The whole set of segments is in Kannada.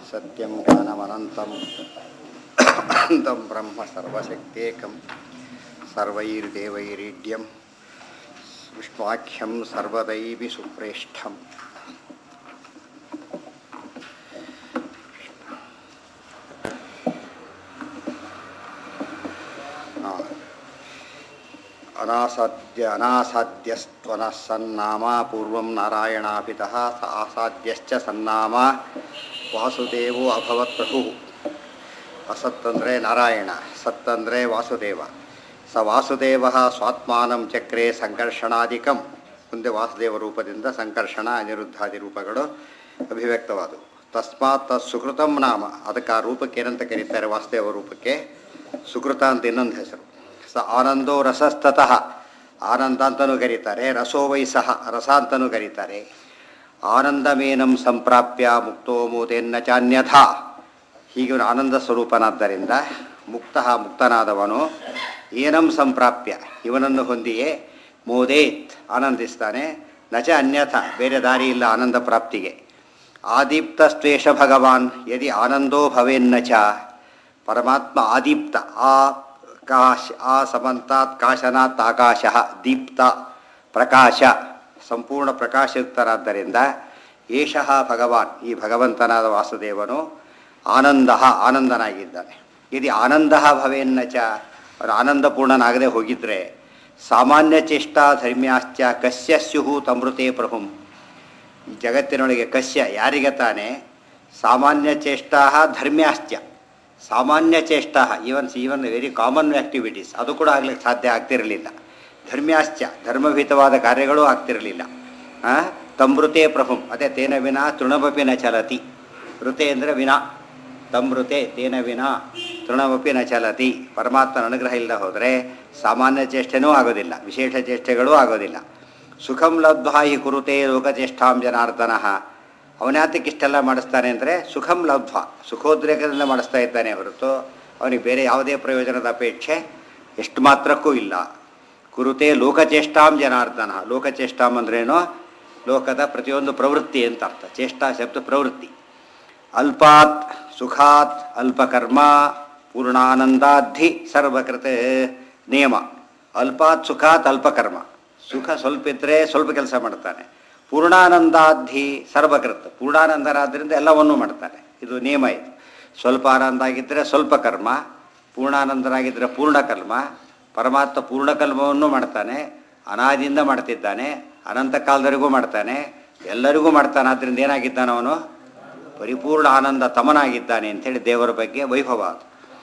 सत्यं ज्ञानमनन्तम् अनन्तं ब्रह्म सर्वशक्तेकं सर्वैर्देवैरीड्यं विष्णुवाख्यं सर्वदैवि सुप्रेष्ठम् ಆ. ಅನಾಸಾಧ್ಯ ಅನಾಸಾಧ್ಯಸ್ತ್ವನಃ ಸನ್ನಾಮ ಪೂರ್ವಂ ನಾರಾಯಣಾಪಿತಃ ಸ ಆಸಾದ್ಯಶ್ಚ ಸನ್ನಾಮ ವಾಸುದೇವೋ ಅಭವತ್ ಪ್ರಭು ಅಸತ್ತಂದರೆ ನಾರಾಯಣ ಸತ್ತಂದರೆ ವಾಸುದೇವ ಸ ವಾಸುದೇವ ಸ್ವಾತ್ಮಾನಂ ಚಕ್ರೆ ಸಂಕರ್ಷಣಾಧಿಕಂ ಮುಂದೆ ವಾಸುದೇವ ರೂಪದಿಂದ ಸಂಕರ್ಷಣ ಅನಿರುದ್ಧಾದಿ ರೂಪಗಳು ಅಭಿವ್ಯಕ್ತವಾದವು ತಸ್ಮಾತ್ ತತ್ ಸುಕೃತಂ ನಾಮ ಅದಕ್ಕೆ ಆ ರೂಪಕ್ಕೆ ಏನಂತ ಕರೀತಾರೆ ವಾಸುದೇವ ರೂಪಕ್ಕೆ ಸುಕೃತ ಅಂತ ಇನ್ನೊಂದು ಹೆಸರು ಸ ಆನಂದೋ ರಸಸ್ತತಃ ಆನಂದ ಅಂತಲೂ ಕರೀತಾರೆ ರಸೋ ವೈ ಸಹ ರಸ ಅಂತಲೂ ಕರೀತಾರೆ ಆನಂದಮೇನಂ ಸಂಪ್ರಾಪ್ಯ ಮುಕ್ತೋ ಮೂತೇನ್ನ ಚಾನ್ಯಥಾ ಹೀಗೆ ಇವನು ಆನಂದ ಸ್ವರೂಪನಾದ್ದರಿಂದ ಮುಕ್ತ ಮುಕ್ತನಾದವನು ಏನಂ ಸಂಪ್ರಾಪ್ಯ ಇವನನ್ನು ಹೊಂದಿಯೇ ಮೋದೇತ್ ಆನಂದಿಸ್ತಾನೆ ನಚ ಅನ್ಯಥ ಬೇರೆ ದಾರಿ ಇಲ್ಲ ಆನಂದ ಪ್ರಾಪ್ತಿಗೆ ಆದೀಪ್ತ ಸ್ವೇಷ ಭಗವಾನ್ ಯದಿ ಆನಂದೋ ಭವೇನ್ನ ಚ ಪರಮಾತ್ಮ ಆದೀಪ್ತ ಆ ಕಾಶ ಆ ಸಮಂತಾತ್ ಕಾಶನಾತ್ ಆಕಾಶ ದೀಪ್ತ ಪ್ರಕಾಶ ಸಂಪೂರ್ಣ ಪ್ರಕಾಶಯುಕ್ತರಾದ್ದರಿಂದ ಏಷಃ ಭಗವಾನ್ ಈ ಭಗವಂತನಾದ ವಾಸುದೇವನು ಆನಂದ ಆನಂದನಾಗಿದ್ದಾನೆ ಇದು ಆನಂದ ಭವೇನ್ನ ಚ ಅವನು ಆನಂದಪೂರ್ಣನಾಗದೆ ಹೋಗಿದ್ರೆ ಸಾಮಾನ್ಯ ಚೇಷ್ಟಾ ಧರ್ಮ್ಯಾಶ್ಚ ಕಸ್ಯ ಸ್ಯುಹು ತಮೃತೆ ಪ್ರಭುಂ ಈ ಜಗತ್ತಿನೊಳಗೆ ಕಸ್ಯ ಯಾರಿಗೆ ತಾನೇ ಸಾಮಾನ್ಯ ಚೇಷ್ಟಾ ಧರ್ಮ್ಯಾಶ್ಚ ಸಾಮಾನ್ಯ ಚೇಷ್ಟಾ even even very common activities ಅದು ಕೂಡ ಆಗ್ಲಿಕ್ಕೆ ಸಾಧ್ಯ ಆಗ್ತಿರಲಿಲ್ಲ ಧರ್ಮ್ಯಾಶ್ಚ ಧರ್ಮಭೀತವಾದ ಕಾರ್ಯಗಳೂ ಆಗ್ತಿರಲಿಲ್ಲ ತಮೃತೆ ಪ್ರಭುಂ ಅದೇ ತೇನ ವಿನ ತೃಣಮಪಿ ನ ಚಲತಿ ಋತೆ ಅಂದರೆ ವಿನ ತಮೃತೆ ತೇನ ವಿನ ತೃಣಮಪಿ ನ ಚಲತಿ ಪರಮಾತ್ಮನ ಅನುಗ್ರಹ ಇಲ್ಲದೆ ಹೋದರೆ ಸಾಮಾನ್ಯ ಚೇಷ್ಟೆನೂ ಆಗೋದಿಲ್ಲ ವಿಶೇಷ ಚೇಷ್ಟೆಗಳೂ ಆಗೋದಿಲ್ಲ ಸುಖಂ ಲಬ್ಧ್ವಾ ಹಿ ಕುರುತೆ ಲೋಕಚೇಷ್ಟಾಂ ಜನಾರ್ದನ ಅವನ್ಯಾತಕ್ಕೆ ಇಷ್ಟೆಲ್ಲ ಮಾಡಿಸ್ತಾನೆ ಅಂದರೆ ಸುಖಂ ಲಬ್ಧ್ವ ಸುಖೋದ್ರೇಕದಿಂದ ಮಾಡಿಸ್ತಾ ಇದ್ದಾನೆ ಹೊರತು ಅವನಿಗೆ ಬೇರೆ ಯಾವುದೇ ಪ್ರಯೋಜನದ ಅಪೇಕ್ಷೆ ಎಷ್ಟು ಮಾತ್ರಕ್ಕೂ ಇಲ್ಲ ಕುರುತೆ ಲೋಕಚೇಷ್ಟಾಂ ಜನಾರ್ದನ ಲೋಕಚೇಷ್ಟಾಂ ಅಂದ್ರೇನು ಲೋಕದ ಪ್ರತಿಯೊಂದು ಪ್ರವೃತ್ತಿ ಅಂತ ಅರ್ಥ ಚೇಷ್ಟಾ ಶಬ್ದ ಪ್ರವೃತ್ತಿ ಅಲ್ಪಾತ್ ಸುಖಾತ್ ಅಲ್ಪಕರ್ಮ ಪೂರ್ಣಾನಂದಾಧಿ ಸರ್ವಕೃತ ನಿಯಮ ಅಲ್ಪಾತ್ ಸುಖಾತ್ ಅಲ್ಪಕರ್ಮ ಸುಖ ಸ್ವಲ್ಪ ಇದ್ದರೆ ಸ್ವಲ್ಪ ಕೆಲಸ ಮಾಡ್ತಾನೆ ಪೂರ್ಣಾನಂದಾಧಿ ಸರ್ವಕೃತ್ ಪೂರ್ಣಾನಂದರಾದ್ದರಿಂದ ಎಲ್ಲವನ್ನೂ ಮಾಡ್ತಾನೆ ಇದು ನಿಯಮ ಇದು ಸ್ವಲ್ಪ ಆನಂದ ಆಗಿದ್ದರೆ ಸ್ವಲ್ಪ ಕರ್ಮ ಪೂರ್ಣಾನಂದರಾಗಿದ್ದರೆ ಪೂರ್ಣ ಕರ್ಮ ಪರಮಾತ್ಮ ಪೂರ್ಣ ಕರ್ಮವನ್ನು ಮಾಡ್ತಾನೆ ಅನಾದಿಯಿಂದ ಮಾಡ್ತಿದ್ದಾನೆ ಅನಂತ ಕಾಲದವರೆಗೂ ಮಾಡ್ತಾನೆ ಎಲ್ಲರಿಗೂ ಮಾಡ್ತಾನೆ ಆದ್ದರಿಂದ ಏನಾಗಿದ್ದಾನೆ ಅವನು ಪರಿಪೂರ್ಣ ಆನಂದ ತಮನಾಗಿದ್ದಾನೆ ಅಂಥೇಳಿ ದೇವರ ಬಗ್ಗೆ ವೈಭವ ಅದು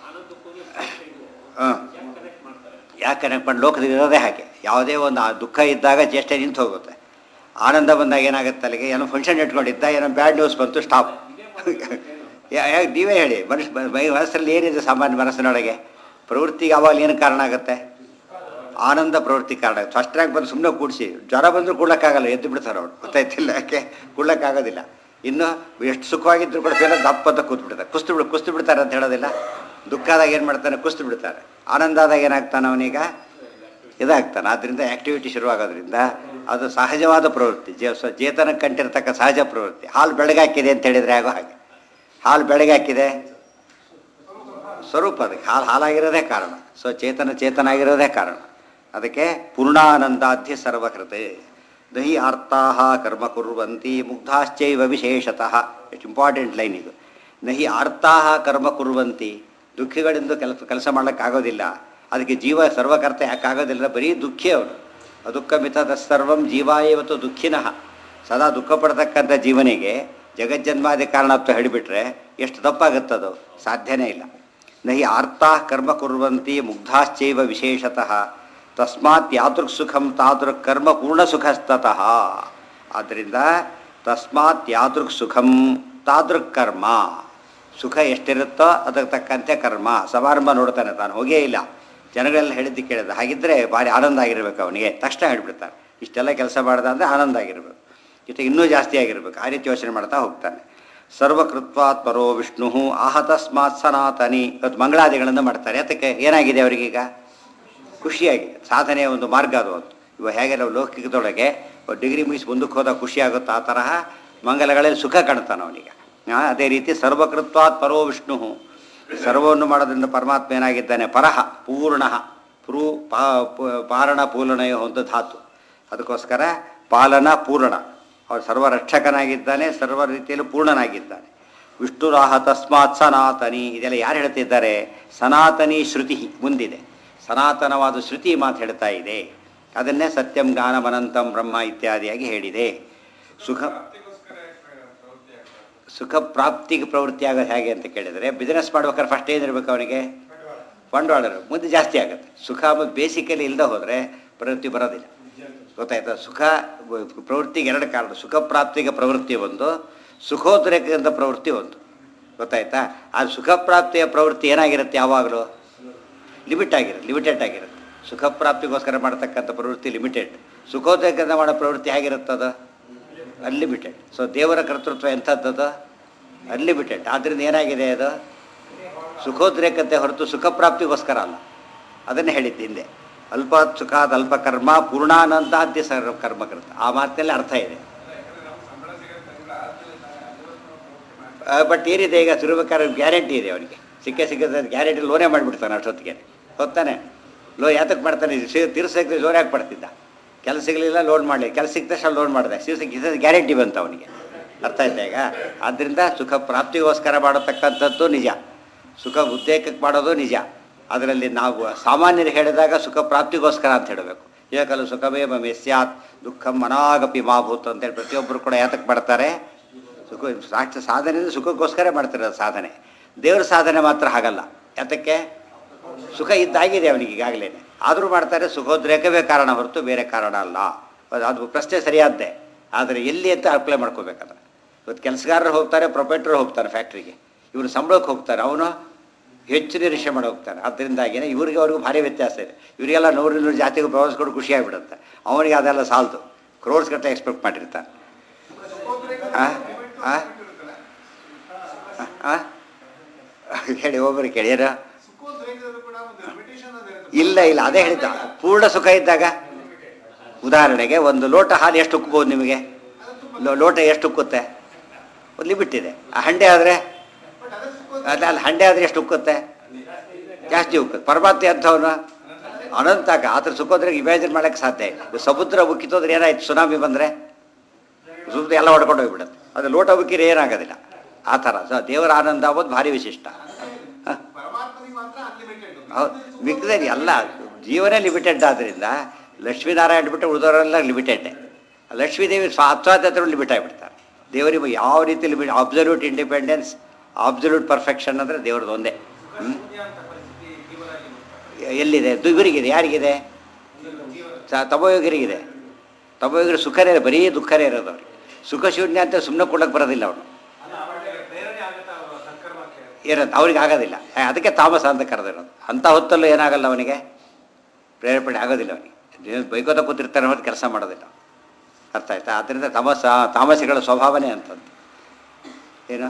ಹಾಂ ಯಾಕೆ ಕನೆಕ್ಟ್ ಮಾಡಿ ಲೋಕದಲ್ಲಿ ಇರೋದೇ ಹಾಗೆ ಯಾವುದೇ ಒಂದು ಆ ದುಃಖ ಇದ್ದಾಗ ಚೇಷ್ಟೆ ನಿಂತು ಹೋಗುತ್ತೆ ಆನಂದ ಬಂದಾಗ ಏನಾಗುತ್ತೆ ಅಲ್ಲಿಗೆ ಏನೋ ಫಂಕ್ಷನ್ ಇಟ್ಕೊಂಡಿದ್ದ ಏನೋ ಬ್ಯಾಡ್ ನ್ಯೂಸ್ ಬಂತು ಸ್ಟಾಪ್ ಯಾಕೆ ನೀವೇ ಹೇಳಿ ಮನುಷ್ಯ ಮನಸ್ಸಲ್ಲಿ ಏನಿದೆ ಸಾಮಾನ್ಯ ಮನಸ್ಸಿನೊಳಗೆ ಪ್ರವೃತ್ತಿಗೆ ಅವಾಗ ಏನು ಕಾರಣ ಆಗುತ್ತೆ ಆನಂದ ಪ್ರವೃತ್ತಿ ಕಾರಣ ಆಗುತ್ತೆ ಫಸ್ಟ್ ರ್ಯಾಂಕ್ ಬಂದು ಸುಮ್ಮನೆ ಕೂಡಿಸಿ ಜ್ವರ ಬಂದರೂ ಕೂಡಕ್ಕಾಗಲ್ಲ ಎದ್ದು ಬಿಡ್ತಾರೆ ಅವ್ರು ಗೊತ್ತಾಯ್ತಿಲ್ಲ ಯಾಕೆ ಕೂಡಕ್ಕಾಗೋದಿಲ್ಲ ಇನ್ನು ಎಷ್ಟು ಸುಖವಾಗಿದ್ರು ಕೂಡ ಬೇರೆ ದಪ್ಪ ಅಂತ ಕೂತು ಬಿಡ್ತಾರೆ ಕುಸ್ತು ಬಿಡು ಕುಸ್ತು ಬಿಡ್ತಾರೆ ಅಂತ ಹೇಳೋದಿಲ್ಲ ದುಃಖ ಆದಾಗ ಏನು ಮಾಡ್ತಾನೆ ಕುಸ್ತು ಬಿಡ್ತಾರೆ ಆನಂದ ಆದಾಗ ಏನಾಗ್ತಾನೆ ಅವನೀಗ ಇದಾಗ್ತಾನೆ ಆದ್ದರಿಂದ ಆ್ಯಕ್ಟಿವಿಟಿ ಶುರುವಾಗೋದ್ರಿಂದ ಅದು ಸಹಜವಾದ ಪ್ರವೃತ್ತಿ ಜೇ ಸ್ವ ಚೇತನ ಕಂಟಿರ್ತಕ್ಕ ಸಹಜ ಪ್ರವೃತ್ತಿ ಹಾಲು ಬೆಳಗಾಕಿದೆ ಅಂತ ಹೇಳಿದರೆ ಆಗೋ ಹಾಗೆ ಹಾಲು ಬೆಳಗಾಕಿದೆ ಸ್ವರೂಪ ಅದಕ್ಕೆ ಹಾಲು ಹಾಲಾಗಿರೋದೇ ಕಾರಣ ಸೊ ಚೇತನ ಚೇತನ ಆಗಿರೋದೇ ಕಾರಣ ಅದಕ್ಕೆ ಪೂರ್ಣಾನಂದಾಧ್ಯ ಸರ್ವಕೃತೆ ದಹಿ ಆರ್ತಾಹ ಕರ್ಮ ಕುರ್ವಂತಿ ಮುಗ್ಧಾಶ್ಚೈವ ವಿಶೇಷತಃ ಎಷ್ಟು ಇಂಪಾರ್ಟೆಂಟ್ ಲೈನ್ ಇದು ನಹಿ ಆರ್ತಾಹ ಕರ್ಮ ಕುರ್ವಂತಿ ದುಃಖಿಗಳಿಂದ ಕೆಲಸ ಕೆಲಸ ಮಾಡೋಕ್ಕಾಗೋದಿಲ್ಲ ಅದಕ್ಕೆ ಜೀವ ಸರ್ವಕರ್ತ ಯಾಕಾಗೋದಿಲ್ಲ ಬರೀ ದುಃಖಿ ಅವನು ಅದುಃಖ ಮಿತದ ಸರ್ವಂ ಜೀವ ಇವತ್ತು ದುಃಖಿನಃ ಸದಾ ದುಃಖ ಪಡ್ತಕ್ಕಂಥ ಜೀವನಿಗೆ ಜಗಜ್ಜನ್ಮಾದಿ ಕಾರಣತ್ವ ಹೇಳಿಬಿಟ್ರೆ ಎಷ್ಟು ತಪ್ಪಾಗುತ್ತದು ಸಾಧ್ಯನೇ ಇಲ್ಲ ನಹಿ ಆರ್ತಾಃ ಕರ್ಮ ಕುರ್ವಂತಿ ಮುಗ್ಧಾಶ್ಚೈವ ವಿಶೇಷತಃ ತಸ್ಮಾತ್ ಯಾದೃಕ್ ಸುಖಂ ತಾದೃಕ್ ಕರ್ಮ ಪೂರ್ಣ ಸುಖಸ್ತತಃ ಆದ್ದರಿಂದ ತಸ್ಮಾತ್ ಯಾದೃಕ್ ಸುಖಂ ತಾದೃಕ್ ಕರ್ಮ ಸುಖ ಎಷ್ಟಿರುತ್ತೋ ಅದಕ್ಕೆ ತಕ್ಕಂತೆ ಕರ್ಮ ಸಮಾರಂಭ ನೋಡ್ತಾನೆ ತಾನು ಹೋಗೇ ಇಲ್ಲ ಜನಗಳೆಲ್ಲ ಹೇಳಿದ್ದು ಕೇಳಿದ ಹಾಗಿದ್ದರೆ ಭಾರಿ ಆನಂದ ಆಗಿರ್ಬೇಕು ಅವನಿಗೆ ತಕ್ಷಣ ಹೇಳ್ಬಿಡ್ತಾನೆ ಇಷ್ಟೆಲ್ಲ ಕೆಲಸ ಮಾಡ್ದ ಅಂದರೆ ಆನಂದ ಆಗಿರ್ಬೇಕು ಜೊತೆಗೆ ಇನ್ನೂ ಜಾಸ್ತಿ ಆಗಿರ್ಬೇಕು ಆ ರೀತಿ ಯೋಚನೆ ಮಾಡ್ತಾ ಹೋಗ್ತಾನೆ ಸರ್ವಕೃತ್ವಾತ್ ಪರೋ ವಿಷ್ಣು ಆಹತಸ್ಮಾತ್ ಸನಾತನಿ ಇವತ್ತು ಮಂಗಳಾದಿಗಳನ್ನು ಮಾಡ್ತಾರೆ ಅದಕ್ಕೆ ಏನಾಗಿದೆ ಅವರಿಗೀಗ ಖುಷಿಯಾಗಿದೆ ಸಾಧನೆಯ ಒಂದು ಮಾರ್ಗ ಅದು ಒಂದು ಇವಾಗ ಹೇಗೆ ನಾವು ಲೌಕಿಕದೊಳಗೆ ಡಿಗ್ರಿ ಮುಗಿಸಿ ಮುಂದಕ್ಕೆ ಹೋದಾಗ ಖುಷಿ ಆಗುತ್ತೋ ಆ ತರಹ ಮಂಗಲಗಳಲ್ಲಿ ಸುಖ ಕಾಣ್ತಾನೆ ಅವನಿಗೆ ಆ, ಅದೇ ರೀತಿ ಸರ್ವಕೃತ್ವಾತ್ ಪರೋ ವಿಷ್ಣು ಸರ್ವವನ್ನು ಮಾಡೋದ್ರಿಂದ ಪರಮಾತ್ಮ ಏನಾಗಿದ್ದಾನೆ ಪರಹ ಪೂರ್ಣ ಪುರು ಪಾ ಪ- ಪಾರಣ ಪೂರ್ಣಯೋ ಅಂತ ಧಾತು ಅದಕ್ಕೋಸ್ಕರ ಪಾಲನ ಪೂರ್ಣ ಅವನು ಸರ್ವರಕ್ಷಕನಾಗಿದ್ದಾನೆ ಸರ್ವ ರೀತಿಯಲ್ಲೂ ಪೂರ್ಣನಾಗಿದ್ದಾನೆ ವಿಷ್ಣುರಾಹ ತಸ್ಮಾತ್ ಸನಾತನಿ ಇದೆಲ್ಲ ಯಾರು ಹೇಳ್ತಿದ್ದಾರೆ ಸನಾತನಿ ಶ್ರುತಿ ಮುಂದಿದೆ ಸನಾತನವಾದ ಶ್ರುತಿ ಮಾತು ಹೇಳ್ತಾ ಇದೆ ಅದನ್ನೇ ಸತ್ಯಂ ಜ್ಞಾನಮನಂತಂ ಬ್ರಹ್ಮ ಇತ್ಯಾದಿಯಾಗಿ ಹೇಳಿದೆ ಸುಖ ಸುಖ ಪ್ರಾಪ್ತಿಗೆ ಪ್ರವೃತ್ತಿ ಆಗೋದು ಹೇಗೆ ಅಂತ ಕೇಳಿದರೆ ಬಿಸ್ನೆಸ್ ಮಾಡ್ಬೇಕಾದ್ರೆ ಫಸ್ಟ್ ಏನಿರ್ಬೇಕು ಅವನಿಗೆ ಬಂಡವಾಳರು ಮುಂದೆ ಜಾಸ್ತಿ ಆಗುತ್ತೆ ಸುಖ ಬೇಸಿಕಲಿ ಇಲ್ಲದೆ ಹೋದರೆ ಪ್ರವೃತ್ತಿ ಬರೋದಿಲ್ಲ ಗೊತ್ತಾಯ್ತಾ ಸುಖ ವ- ಪ್ರವೃತ್ತಿಗೆ ಎರಡು ಕಾರಣ ಸುಖ ಪ್ರಾಪ್ತಿಗೆ ಪ್ರವೃತ್ತಿ ಒಂದು ಸುಖೋದ್ರೇಕದಿಂದ ಪ್ರವೃತ್ತಿ ಒಂದು ಗೊತ್ತಾಯ್ತಾ ಆ ಸುಖ ಪ್ರಾಪ್ತಿಯ ಪ್ರವೃತ್ತಿ ಏನಾಗಿರುತ್ತೆ ಯಾವಾಗಲೂ ಲಿಮಿಟ್ ಆಗಿರುತ್ತೆ ಲಿಮಿಟೆಡ್ ಆಗಿರುತ್ತೆ ಸುಖ ಪ್ರಾಪ್ತಿಗೋಸ್ಕರ ಮಾಡ್ತಕ್ಕಂಥ ಪ್ರವೃತ್ತಿ ಲಿಮಿಟೆಡ್ ಸುಖೋದ್ರೇಕದಿಂದ ಮಾಡೋ ಪ್ರವೃತ್ತಿ ಹೇಗಿರುತ್ತದು ಅನ್ಲಿಮಿಟೆಡ್ ಸೊ ದೇವರ ಕರ್ತೃತ್ವ ಎಂಥದ್ದದು ಅನ್ಲಿಮಿಟೆಡ್ ಆದ್ದರಿಂದ ಏನಾಗಿದೆ ಅದು ಸುಖೋದ್ರೇಕತೆ ಹೊರತು ಸುಖ ಪ್ರಾಪ್ತಿಗೋಸ್ಕರ ಅಲ್ಲ ಅದನ್ನೇ ಹೇಳಿದ್ದೆ ಹಿಂದೆ ಅಲ್ಪ ಸುಖಾದ ಅಲ್ಪ ಕರ್ಮ ಪೂರ್ಣಾನಂದಾದ್ಯ ಸರ್ವ ಕರ್ಮಕೃತ ಆ ಮಾತಿನಲ್ಲಿ ಅರ್ಥ ಇದೆ ಬಟ್ ಏನಿದೆ ಈಗ ತಿರುಬೇಕಾದ್ರೆ ಗ್ಯಾರಂಟಿ ಇದೆ ಅವನಿಗೆ ಸಿಕ್ಕೇ ಸಿಕ್ಕದ ಗ್ಯಾರಂಟಿ ಲೋನೇ ಮಾಡಿಬಿಡ್ತಾನೆ ಅಷ್ಟೊತ್ತಿಗೆ ಹೊತ್ತಾನೆ ಲೋ ಯಾತಕ್ಕೆ ಮಾಡ್ತಾನೆ ತೀರ್ಸಕ್ಕೆ ಲೋನ್ ಯಾಕೆ ಪಡ್ತಿದ್ದ ಕೆಲಸ ಸಿಗಲಿಲ್ಲ ಲೋನ್ ಮಾಡಲಿ ಕೆಲಸ ಸಿಕ್ಕ ತಕ್ಷಣ ಲೋನ್ ಮಾಡಿದೆ ಸಿಕ್ಕ ಗ್ಯಾರಂಟಿ ಬಂತು ಅವನಿಗೆ ಅರ್ಥ ಆಯ್ತಾ ಈಗ ಆದ್ದರಿಂದ ಸುಖ ಪ್ರಾಪ್ತಿಗೋಸ್ಕರ ಮಾಡತಕ್ಕಂಥದ್ದು ನಿಜ ಸುಖ ಉದ್ರೇಕಕ್ಕೆ ಮಾಡೋದು ನಿಜ ಅದರಲ್ಲಿ ನಾವು ಸಾಮಾನ್ಯರು ಹೇಳಿದಾಗ ಸುಖ ಪ್ರಾಪ್ತಿಗೋಸ್ಕರ ಅಂತ ಹೇಳಬೇಕು ಏಕಲು ಸುಖವೇ ಮಮೆ ಸ್ಯಾತ್ ದುಃಖಂ ಮನಾಗಪಿ ಮಾಭೂತ್ ಅಂತೇಳಿ ಪ್ರತಿಯೊಬ್ಬರು ಕೂಡ ಯಾತಕ್ಕೆ ಮಾಡ್ತಾರೆ ಸುಖ ಸಾಕ್ಷ ಸಾಧನೆ ಅಂದ್ರೆ ಸುಖಕ್ಕೋಸ್ಕರ ಮಾಡ್ತಾರೆ ಅದು ಸಾಧನೆ ದೇವ್ರ ಸಾಧನೆ ಮಾತ್ರ ಹಾಗಲ್ಲ ಯಾತಕ್ಕೆ ಸುಖ ಇದ್ದಾಗಿದೆ ಅವನಿಗೆ ಈಗಾಗಲೇ ಆದರೂ ಮಾಡ್ತಾರೆ ಸುಖೋದ್ರೇಕವೇ ಕಾರಣ ಹೊರತು ಬೇರೆ ಕಾರಣ ಅಲ್ಲ ಅದು- ಅದು ಪ್ರಶ್ನೆ ಸರಿಯಾದ್ದೆ ಆದರೆ ಎಲ್ಲಿ ಅಂತ ಅಪ್ಲೈ ಮಾಡ್ಕೋಬೇಕಾದ್ರೆ ಇವತ್ತು ಕೆಲಸಗಾರರು ಹೋಗ್ತಾರೆ ಪ್ರೊಪೇಟ್ರು ಹೋಗ್ತಾರೆ ಫ್ಯಾಕ್ಟ್ರಿಗೆ ಇವರು ಸಂಬಳಕ್ಕೆ ಹೋಗ್ತಾರೆ ಅವನು ಹೆಚ್ಚು ನಿರೀಕ್ಷೆ ಮಾಡಿ ಹೋಗ್ತಾನೆ ಅದರಿಂದಾಗಿನೇ ಇವ್ರಿಗೆ ಅವ್ರಿಗೂ ಭಾರಿ ವ್ಯತ್ಯಾಸ ಇದೆ ಇವರಿಗೆಲ್ಲ ನೂರು ನೂರು ಜಾತಿಗೆ ಪ್ರವಾಸಗಳು ಖುಷಿ ಆಗಿಬಿಡುತ್ತೆ ಅವನಿಗೆ ಅದೆಲ್ಲ ಸಾಲದು ಕ್ರೋರ್ಸ್ ಗಟ್ಟಲೆ ಎಕ್ಸ್ಪೆಕ್ಟ್ ಮಾಡಿರ್ತಾನೆ ಆ? ಆ? ಆ? ಹೇಳಿ ಒಬ್ಬರು ಕೇಳಿ ಏನು ಇಲ್ಲ ಇಲ್ಲ ಅದೇ ಹೇಳಿದ್ದ ಪೂರ್ಣ ಸುಖ ಇದ್ದಾಗ ಉದಾಹರಣೆಗೆ ಒಂದು ಲೋಟ ಹಾಲು ಎಷ್ಟು ಉಕ್ಬೋದು ನಿಮಗೆ ಲೋ- ಲೋಟ ಎಷ್ಟು ಉಕ್ಕುತ್ತೆ ಒಂದು ಲಿಮಿಟ್ ಇದೆ ಆ ಹಂಡೆ ಆದರೆ ಅಲ್ಲ ಅಲ್ಲಿ ಹಂಡೆ ಆದರೆ ಎಷ್ಟು ಉಕ್ಕುತ್ತೆ ಜಾಸ್ತಿ ಉಕ್ಕುತ್ತೆ ಪರಮಾತ್ಮ ಅಂಥವನು ಅನಂತ ಆತರ ಸುಖೋದ್ರೆ ಇಮ್ಯಾಜಿನ್ ಮಾಡೋಕ್ಕೆ ಸಾಧ್ಯ ಇಲ್ಲ ಇದು ಸಮುದ್ರ ಉಕ್ಕಿತೋದ್ರೆ ಏನಾಯ್ತು ಸುನಾಮಿ ಬಂದರೆ ಸುತ್ತ ಎಲ್ಲ ಹೊಡ್ಕೊಂಡು ಹೋಗ್ಬಿಡುತ್ತೆ ಅದು ಲೋಟ ಉಕ್ಕಿದ್ರೆ ಏನಾಗೋದಿಲ್ಲ ಆ ಥರ ಸೊ ದೇವರ ಆನಂದ ಆಗೋದು ಭಾರಿ ವಿಶಿಷ್ಟ ಹ? ಹೌದು ಮಿಕ್ಕದಲ್ಲಿ ಎಲ್ಲ ಜೀವನೇ ಲಿಮಿಟೆಡ್ ಆದ್ದರಿಂದ ಲಕ್ಷ್ಮೀನಾರಾಯಣ ಬಿಟ್ಟು ಉಳಿದವರೆಲ್ಲ ಲಿಮಿಟೆಡ್ ಲಕ್ಷ್ಮೀದೇವಿ ಸ್ವಾತ್ಸಾಧ್ಯತೆ ಲಿಮಿಟ್ ಆಗಿಬಿಡ್ತಾರೆ ದೇವರಿಗೆ ಯಾವ ರೀತಿ limit absolute independence absolute perfection ಅಂದರೆ ದೇವ್ರದ್ದು ಒಂದೇ ಹ್ಮ್? ಎಲ್ಲಿದೆ ಇದು ಇವರಿಗಿದೆ ಯಾರಿಗಿದೆ ಸ- ತಮೋಯೋಗರಿಗಿದೆ ತಮೋಯೋಗರು ಸುಖನೇ ಬರೀ ದುಃಖನೇ ಇರೋದು ಅವ್ರಿಗೆ ಸುಖ ಶೂನ್ಯ ಅಂತ ಸುಮ್ಮನೆ ಕೊಡಕ್ಕೆ ಬರೋದಿಲ್ಲ ಅವನು ಏನಂತ ಅವ್ರಿಗೆ ಆಗೋದಿಲ್ಲ ಏ, ಅದಕ್ಕೆ ತಾಮಸ ಅಂತ ಕರೆದಿರೋದು ಅಂಥ ಹೊತ್ತಲ್ಲೂ ಏನಾಗಲ್ಲ ಅವನಿಗೆ ಪ್ರೇರೇಪಣೆ ಆಗೋದಿಲ್ಲ ಅವನಿಗೆ ದೇವ್ರು ಬೈಕೋತ ಕೂತಿರ್ತಾನೆ ಹೊರತು ಕೆಲಸ ಮಾಡೋದಿಲ್ಲ ಅರ್ಥ ಆಯ್ತಾ ಆದ್ದರಿಂದ ತಮಸ ತಾಮಸಿಗಳ ಸ್ವಭಾವನೆ ಅಂತಂದು ಏನು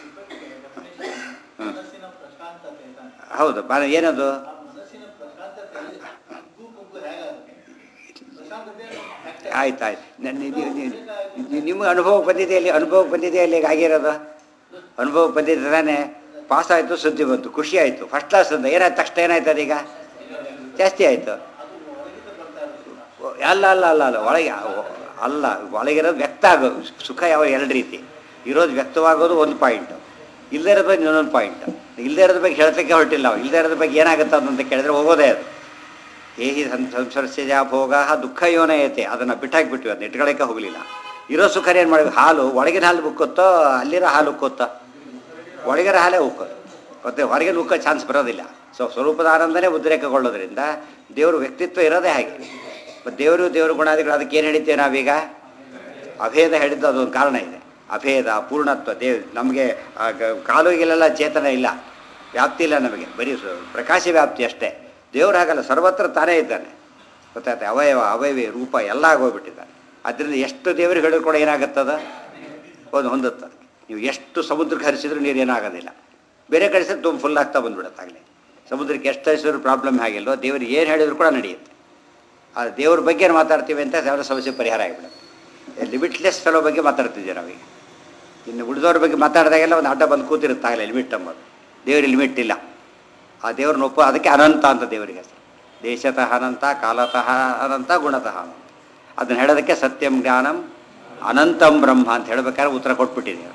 ಹ್ಮ್. ಮನಸ್ಸಿನ ಪ್ರಶಾಂತತೆ ತಾನೆ. ಹೌದು ಬಾ ಏನದು ಆ ಮನಸ್ಸಿನ ಪ್ರಶಾಂತತೆಯಲ್ಲಿ ಗುಂಪು ಗುಂಪು ಹೇಗಾಗುತ್ತೆ ಪ್ರಶಾಂತತೆ factor. ಆಯ್ತು ಆಯ್ತು ನಿಮಗೆ ಅನುಭವ ಬಂದಿದೆ ಅಲ್ಲಿ ಅನುಭವ ಬಂದಿದೆ ಅಲ್ಲಿ ಈಗ ಆಗಿರೋದು ಅನುಭವ ಬಂದಿದೆ ತಾನೇ ಪಾಸ್ ಆಯಿತು ಸುದ್ದಿ ಬಂತು ಖುಷಿ ಆಯಿತು ಫಸ್ಟ್ ಕ್ಲಾಸ್ ಅಂತ ಏನಾಯ್ತು ತಕ್ಷಣ ಏನಾಯ್ತು ಅದೀಗ ಜಾಸ್ತಿ ಆಯಿತು ಅದು ಒಳಗಿಂದ ಬರ್ತಾ ಇರೋದಿಲ್ಲ ಅಲ್ಲ ಅಲ್ಲ ಅಲ್ಲ ಅಲ್ಲ ಒಳಗೆ ಅಲ್ಲ ಒಳಗಿರೋದು ವ್ಯಕ್ತ ಆಗೋದು ಸುಖ ಯಾವ ಎರಡು ರೀತಿ ಇರೋದು ವ್ಯಕ್ತವಾಗೋದು ಒಂದು ಪಾಯಿಂಟ್ ಇಲ್ಲದೇ ಇರೋದ್ರ ಬಗ್ಗೆ ಇನ್ನೊಂದು ಪಾಯಿಂಟ್ ಇಲ್ಲದೇ ಇರೋದ್ರ ಬಗ್ಗೆ ಹೇಳ್ತಕ್ಕೆ ಹೊರಟಿಲ್ಲ ಅವ ಇಲ್ಲದೇ ಇರೋದ್ರ ಬಗ್ಗೆ ಏನಾಗುತ್ತೆ ಅಂತ ಕೇಳಿದ್ರೆ ಹೋಗೋದೇ ಅದು ಹೇಹಿ ಸಂಸರ್ಸ್ಯ ಭೋಗ ದುಃಖ ಯೋನಯತೆ ಅದನ್ನು ಬಿಟ್ಟಾಕ್ಬಿಟ್ವಿ ಅದನ್ನ ಇಟ್ಕೊಳ್ಳೋಕೆ ಹೋಗಲಿಲ್ಲ ಇರೋ ಸುಖರ ಏನು ಮಾಡಬೇಕು ಹಾಲು ಒಳಗಿನ ಹಾಲು ಉಕ್ಕುತ್ತೋ ಅಲ್ಲಿರೋ ಹಾಲು ಉಕ್ಕುತ್ತೋ ಒಳಗಿರೋ ಹಾಲೇ ಉಕ್ಕೋದು ಮತ್ತೆ ಹೊರಗಿನ ಉಕ್ಕೋ ಚಾನ್ಸ್ ಬರೋದಿಲ್ಲ ಸೊ ಸ್ವರೂಪದ ಆನಂದನೇ ಉದ್ರೇಕಗೊಳ್ಳೋದ್ರಿಂದ ದೇವರು ವ್ಯಕ್ತಿತ್ವ ಇರೋದೇ ಹಾಗೆ ಮತ್ತು ದೇವರು ದೇವರು ಗುಣಾದಿಗಳು ಅದಕ್ಕೆ ಏನು ಹೇಳಿದ್ದೇವೆ ನಾವೀಗ ಅಭೇದ ಹೇಳಿದ್ದು ಅದೊಂದು ಕಾರಣ ಇದೆ ಅಭೇದ ಪೂರ್ಣತ್ವ ದೇವ್ ನಮಗೆ ಕಾಲುಗಿಲೆಲ್ಲ ಚೇತನ ಇಲ್ಲ ವ್ಯಾಪ್ತಿ ಇಲ್ಲ ನಮಗೆ ಬರೀ ಸು- ಪ್ರಕಾಶ ವ್ಯಾಪ್ತಿ ಅಷ್ಟೇ ದೇವ್ರು ಹಾಗಲ್ಲ ಸರ್ವತ್ರ ತಾನೇ ಇದ್ದಾನೆ ಗೊತ್ತಾಯ್ತು ಅವಯವ ಅವಯವಿ ರೂಪ ಎಲ್ಲ ಆಗೋಗ್ಬಿಟ್ಟಿದ್ದಾನೆ ಅದರಿಂದ ಎಷ್ಟು ದೇವರಿಗೆ ಹೇಳಿದ್ರು ಕೂಡ ಏನಾಗುತ್ತದ ಒಂದು ಹೊಂದುತ್ತದೆ ನೀವು ಎಷ್ಟು ಸಮುದ್ರಕ್ಕೆ ಹರಿಸಿದ್ರು ನೀರು ಏನಾಗೋದಿಲ್ಲ ಬೇರೆ ಕಡೆ ಸಹ ತುಂಬ ಫುಲ್ ಆಗ್ತಾ ಬಂದ್ಬಿಡುತ್ತೆ ಆಗಲೇ ಸಮುದ್ರಕ್ಕೆ ಎಷ್ಟು ಹರಿಸಿದ್ರು ಪ್ರಾಬ್ಲಮ್ ಆಗಿಲ್ವೋ ದೇವ್ರಿಗೆ ಏನು ಹೇಳಿದ್ರು ಕೂಡ ನಡೆಯುತ್ತೆ ಆ ದೇವ್ರ ಬಗ್ಗೆ ಮಾತಾಡ್ತೀವಿ ಅಂತ ಅವರ ಸಮಸ್ಯೆ ಪರಿಹಾರ ಆಗಿಬಿಡುತ್ತೆ ಲಿಮಿಟ್ಲೆಸ್ ಫೆಲೋ ಬಗ್ಗೆ ಮಾತಾಡ್ತಿದ್ದೀವಿ ನಾವೀಗ ಇನ್ನು ಉಳಿದವ್ರ ಬಗ್ಗೆ ಮಾತಾಡಿದಾಗೆಲ್ಲ ಒಂದು ಅಡ್ಡ ಬಂದು ಕೂತಿರುತ್ತಾಗಲ್ಲ ಲಿಮಿಟ್ ಅಂಬೋದು ದೇವ್ರಿಗೆ ಲಿಮಿಟ್ ಇಲ್ಲ ಆ ದೇವ್ರನ್ನ ಒಪ್ಪು ಅದಕ್ಕೆ ಅನಂತ ಅಂತ ದೇವರಿಗೆ ಹೆಸರು ದೇಶತಃ ಅನಂತ ಕಾಲತಃ ಅನಂತ ಗುಣತಃ ಅನಂತ ಅದನ್ನು ಹೇಳೋದಕ್ಕೆ ಸತ್ಯಂ ಜ್ಞಾನಂ ಅನಂತಂ ಬ್ರಹ್ಮ ಅಂತ ಹೇಳ್ಬೇಕಾದ್ರೆ ಉತ್ತರ ಕೊಟ್ಬಿಟ್ಟಿದೆ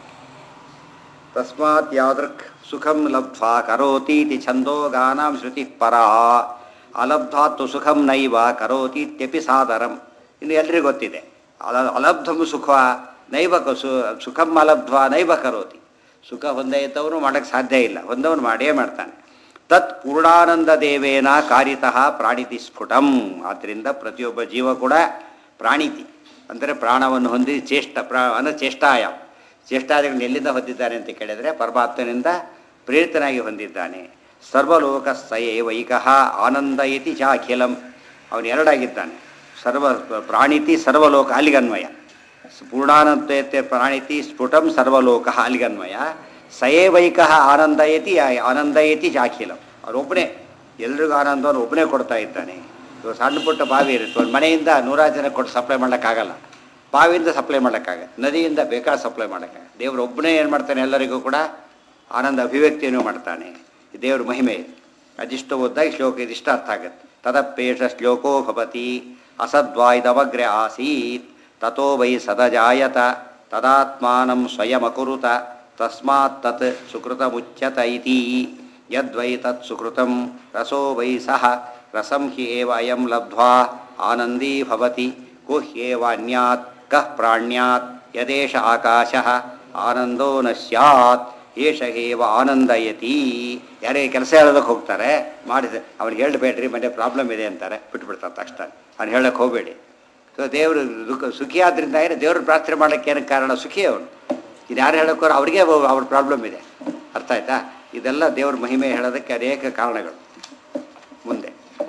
ತಸ್ಮಾತ್ ಯಾದೃಕ್ ಸುಖಂ ಲಬ್ಧ್ವಾ ಕರೋತೀತಿ ಛಂದೋ ಗಾನಾಂ ಶ್ರುತಿ ಪರ ಅಲಬ್ಧಾತ್ತು ಸುಖಂ ನೈವ ಕರೋತೀತ್ಯಪಿ ಸಾದರಂ ಇನ್ನು ಎಲ್ರಿಗೂ ಗೊತ್ತಿದೆ ಅಲ ಅಲಬ್ಧಂ ಸುಖ ನೈವ ಕ- ಸು ಸುಖಂ ಅಲಬ್ಧ್ವಾ ನೈವ ಕರೋತಿ ಸುಖ ಹೊಂದೇ ಇದ್ದವನು ಮಾಡೋಕ್ಕೆ ಸಾಧ್ಯ ಇಲ್ಲ ಹೊಂದವನು ಮಾಡೇ ಮಾಡ್ತಾನೆ ತತ್ ಪೂರ್ಣಾನಂದ ದೇವೇನ ಕಾರಿತಃ ಪ್ರಾಣಿತಿ ಸ್ಫುಟಂ ಆದ್ದರಿಂದ ಪ್ರತಿಯೊಬ್ಬ ಜೀವ ಕೂಡ ಪ್ರಾಣಿತಿ ಅಂದರೆ ಪ್ರಾಣವನ್ನು ಹೊಂದಿ ಚೇಷ್ಟ ಪ್ರಾ ಅಂದರೆ ಚೇಷ್ಟಾಯ ಚೇಷ್ಟಾದಿಗಳನ್ನು ಎಲ್ಲಿಂದ ಹೊಂದಿದ್ದಾನೆ ಅಂತ ಕೇಳಿದರೆ ಪರಮಾತ್ಮನಿಂದ ಪ್ರೇರಿತನಾಗಿ ಹೊಂದಿದ್ದಾನೆ ಸರ್ವಲೋಕ ಸಯೇವೈಕಃ ಆನಂದ ಇತಿ ಚಾಖಿಲಂ ಅವನು ಎರಡಾಗಿದ್ದಾನೆ ಸರ್ವ ಪ್ರಾಣಿತಿ ಸರ್ವಲೋಕ ಅಲಿಗನ್ವಯ ಪೂರ್ಣಾನಂದತೆ ಪ್ರಾಣಿತಿ ಸ್ಫುಟಂ ಸರ್ವಲೋಕ ಅಲಿಗನ್ವಯ ಸಯೇವೈಕ ಆನಂದಯತಿ ಆನಂದಯತಿ ಚಾಖಿಲಂ ಅವನೊಬ್ಬನೇ ಎಲ್ರಿಗೂ ಆನಂದವನ್ನು ಒಬ್ಬನೇ ಕೊಡ್ತಾ ಇದ್ದಾನೆ ಇವಾಗ ಸಣ್ಣ ಪುಟ್ಟ ಬಾವಿ ಇರುತ್ತೆ ಒಂದು ಮನೆಯಿಂದ ನೂರಾರು ಜನ ಕೊಟ್ಟು ಸಪ್ಲೈ ಮಾಡೋಕ್ಕಾಗಲ್ಲ ಬಾವಿಯಿಂದ ಸಪ್ಲೈ ಮಾಡೋಕ್ಕಾಗತ್ತೆ ನದಿಯಿಂದ ಬೇಕಾದ ಸಪ್ಲೈ ಮಾಡೋಕ್ಕಾಗತ್ತೆ ದೇವರು ಒಬ್ಬನೇ ಏನು ಮಾಡ್ತಾನೆ ಎಲ್ಲರಿಗೂ ಕೂಡ ಆನಂದ ಅಭಿವ್ಯಕ್ತಿಯನ್ನು ಮಾಡ್ತಾನೆ ಇದು ದೇವ್ರ ಮಹಿಮೆ ಇದು. ಅದಿಷ್ಟು ಓದ್ದಾಗಿ ಶ್ಲೋಕ ಇದಿಷ್ಟ ಅರ್ಥ ಆಗುತ್ತೆ ತದಪ್ಪೇಷ ಶ್ಲೋಕೋ ಭವತಿ ಅಸದ್ವಾಯ್ದವಗ್ರೆ ಆಸೀತ್ ತಥೋ ವೈ ಸದಜಾಯತ ತದಾತ್ಮಾನಂ ಸ್ವಯಮಕುರುತ ತಸ್ಮಾತ್ ತತ್ ಸುಕೃತಮುಚ್ಯತ ಇತಿ ಯದ್ವೈ ತತ್ ಸುಕೃತಂ ರಸೋ ವೈ ಸಹ ರಸಂ ಹಿ ಏವ ಅಯಂ ಲಬ್ಧ್ವಾ ಆನಂದೀ ಭವತಿ ಕೋ ಹ್ಯೇವಾನ್ಯಾತ್ ಕಃ ಪ್ರಾಣ್ಯಾತ್ ಯದೇಶ ಆಕಾಶಃ ಆನಂದೋ ನ ಸ್ಯಾತ್ ಏಷ ಹೇವ ಆನಂದಯತಿ ಯಾರೇ ಕೆಲಸ ಹೇಳೋದಕ್ಕೆ ಹೋಗ್ತಾರೆ ಮಾಡಿದ ಅವ್ನಿಗೆ ಹೇಳಬೇಡ್ರಿ ಮನೆ ಪ್ರಾಬ್ಲಮ್ ಇದೆ ಅಂತಾರೆ ಬಿಟ್ಬಿಡ್ತಾರೆ ತಕ್ಷಣ ಅವ್ನು ಹೇಳಕ್ಕೆ ಹೋಗಬೇಡಿ ಸೊ ದೇವರು ದುಃಖ ಸುಖಿ ಆದ್ರಿಂದ ಏನು ದೇವ್ರ ಪ್ರಾರ್ಥನೆ ಮಾಡೋಕ್ಕೆ ಏನಕ್ಕೆ ಕಾರಣ ಸುಖಿ ಅವನು ಇದು ಯಾರು ಹೇಳೋಕ್ಕೋರು ಅವ್ರಿಗೆ ಅವ್ರ ಪ್ರಾಬ್ಲಮ್ ಇದೆ ಅರ್ಥ ಆಯ್ತಾ ಇದೆಲ್ಲ ದೇವ್ರ ಮಹಿಮೆ ಹೇಳೋದಕ್ಕೆ ಅನೇಕ ಕಾರಣಗಳು ಮುಂದೆ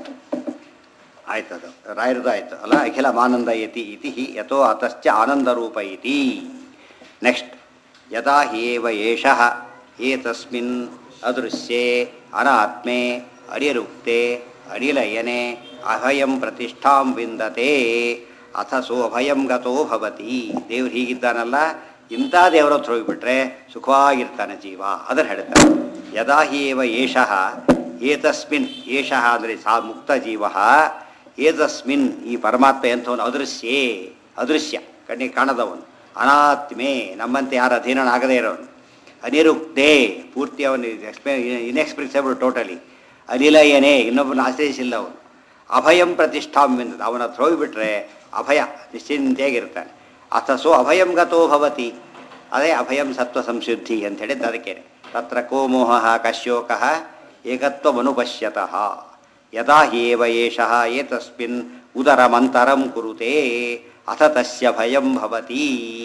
ಆಯ್ತದು ರಾಯರದು ಆಯ್ತು ಅಲ್ಲ ಅಖಿಲ ಮಾನಂದ ಯತಿ ಇತಿ ಹಿ ಯಥೋ ಅತಶ್ಚ ಆನಂದರೂಪ ಇತಿ ನೆಕ್ಸ್ಟ್ ಯದಾ ಹ್ಯೇವ ಏಷಃ ಏತಸ್ಮಿನ್ ಅದೃಶ್ಯೆ ಅನಾತ್ಮೆ ಅರಿರುಕ್ತೆ ಅರಿಲಯನೆ ಅಭಯಂ ಪ್ರತಿಷ್ಠಾಂ ವಿಂದತೆ ಅಥ ಸೋಭಯಂ ಗತೋ ಭವತಿ ದೇವ್ರು ಹೀಗಿದ್ದಾನಲ್ಲ ಇಂಥ ದೇವರ ಹತ್ರ ಹೋಗಿಬಿಟ್ರೆ ಸುಖವಾಗಿರ್ತಾನೆ ಜೀವ ಅದನ್ನು ಹೇಳ್ತಾರೆ ಯದಾ ಹ್ಯೇವ ಏಷಃ ಏತಸ್ಮಿನ್ ಏಷಃ ಅಂದರೆ ಸಾ ಮುಕ್ತ ಜೀವ ಏತಸ್ಮಿನ್ ಈ ಪರಮಾತ್ಮ ಎಂಥವನು ಅದೃಶ್ಯೇ ಅದೃಶ್ಯ ಕಣ್ಣಿಗೆ ಕಾಣದವನು ಅನಾತ್ಮೆ ನಮ್ಮಂತೆ ಯಾರ ಅಧೀನನಾಗದೇ ಇರೋನು ಅನಿರುಕ್ತೆ ಪೂರ್ತಿ ಅವನು ಎಕ್ಸ್ಪೆ ಇನ್ಎಕ್ಸ್ಪ್ರೆಸಿಬಲ್ ಟೋಟಲಿ ಅನಿಲಯನೇ ಇನ್ನೊಬ್ಬನ ಆಶ್ರಯಿಸಿಲ್ಲ ಅವನು ಅಭಯಂ ಪ್ರತಿಷ್ಠಾಂ ಎಂದ ಅವನ ಹತ್ರ ಹೋಗಿಬಿಟ್ರೆ ಅಭಯ ನಿಶ್ಚಿಂತೆಯಾಗಿರ್ತಾನೆ ಅಥಸೋ ಅಭಯಂ ಗತೋ ಭವತಿ ಅದೇ ಅಭಯಂ ಸತ್ವ ಸಂಶುದ್ಧಿ ಅಂತ ಹೇಳಿದ್ದು ಅದಕ್ಕೆ ತತ್ರ ಕೋ ಮೋಹ ಕಶ್ಯೋಕ ಏಕತ್ವಮನುಪಶ್ಯತಃ ಯದಾ ಹ್ಯೇವ ಏಷಃ ಏತಸ್ಮಿನ್ ಉದರಮಂತರಂ ಕುರುತೆ ಅಥ ತಸ್ಯ ಭಯಂ ಭವತಿ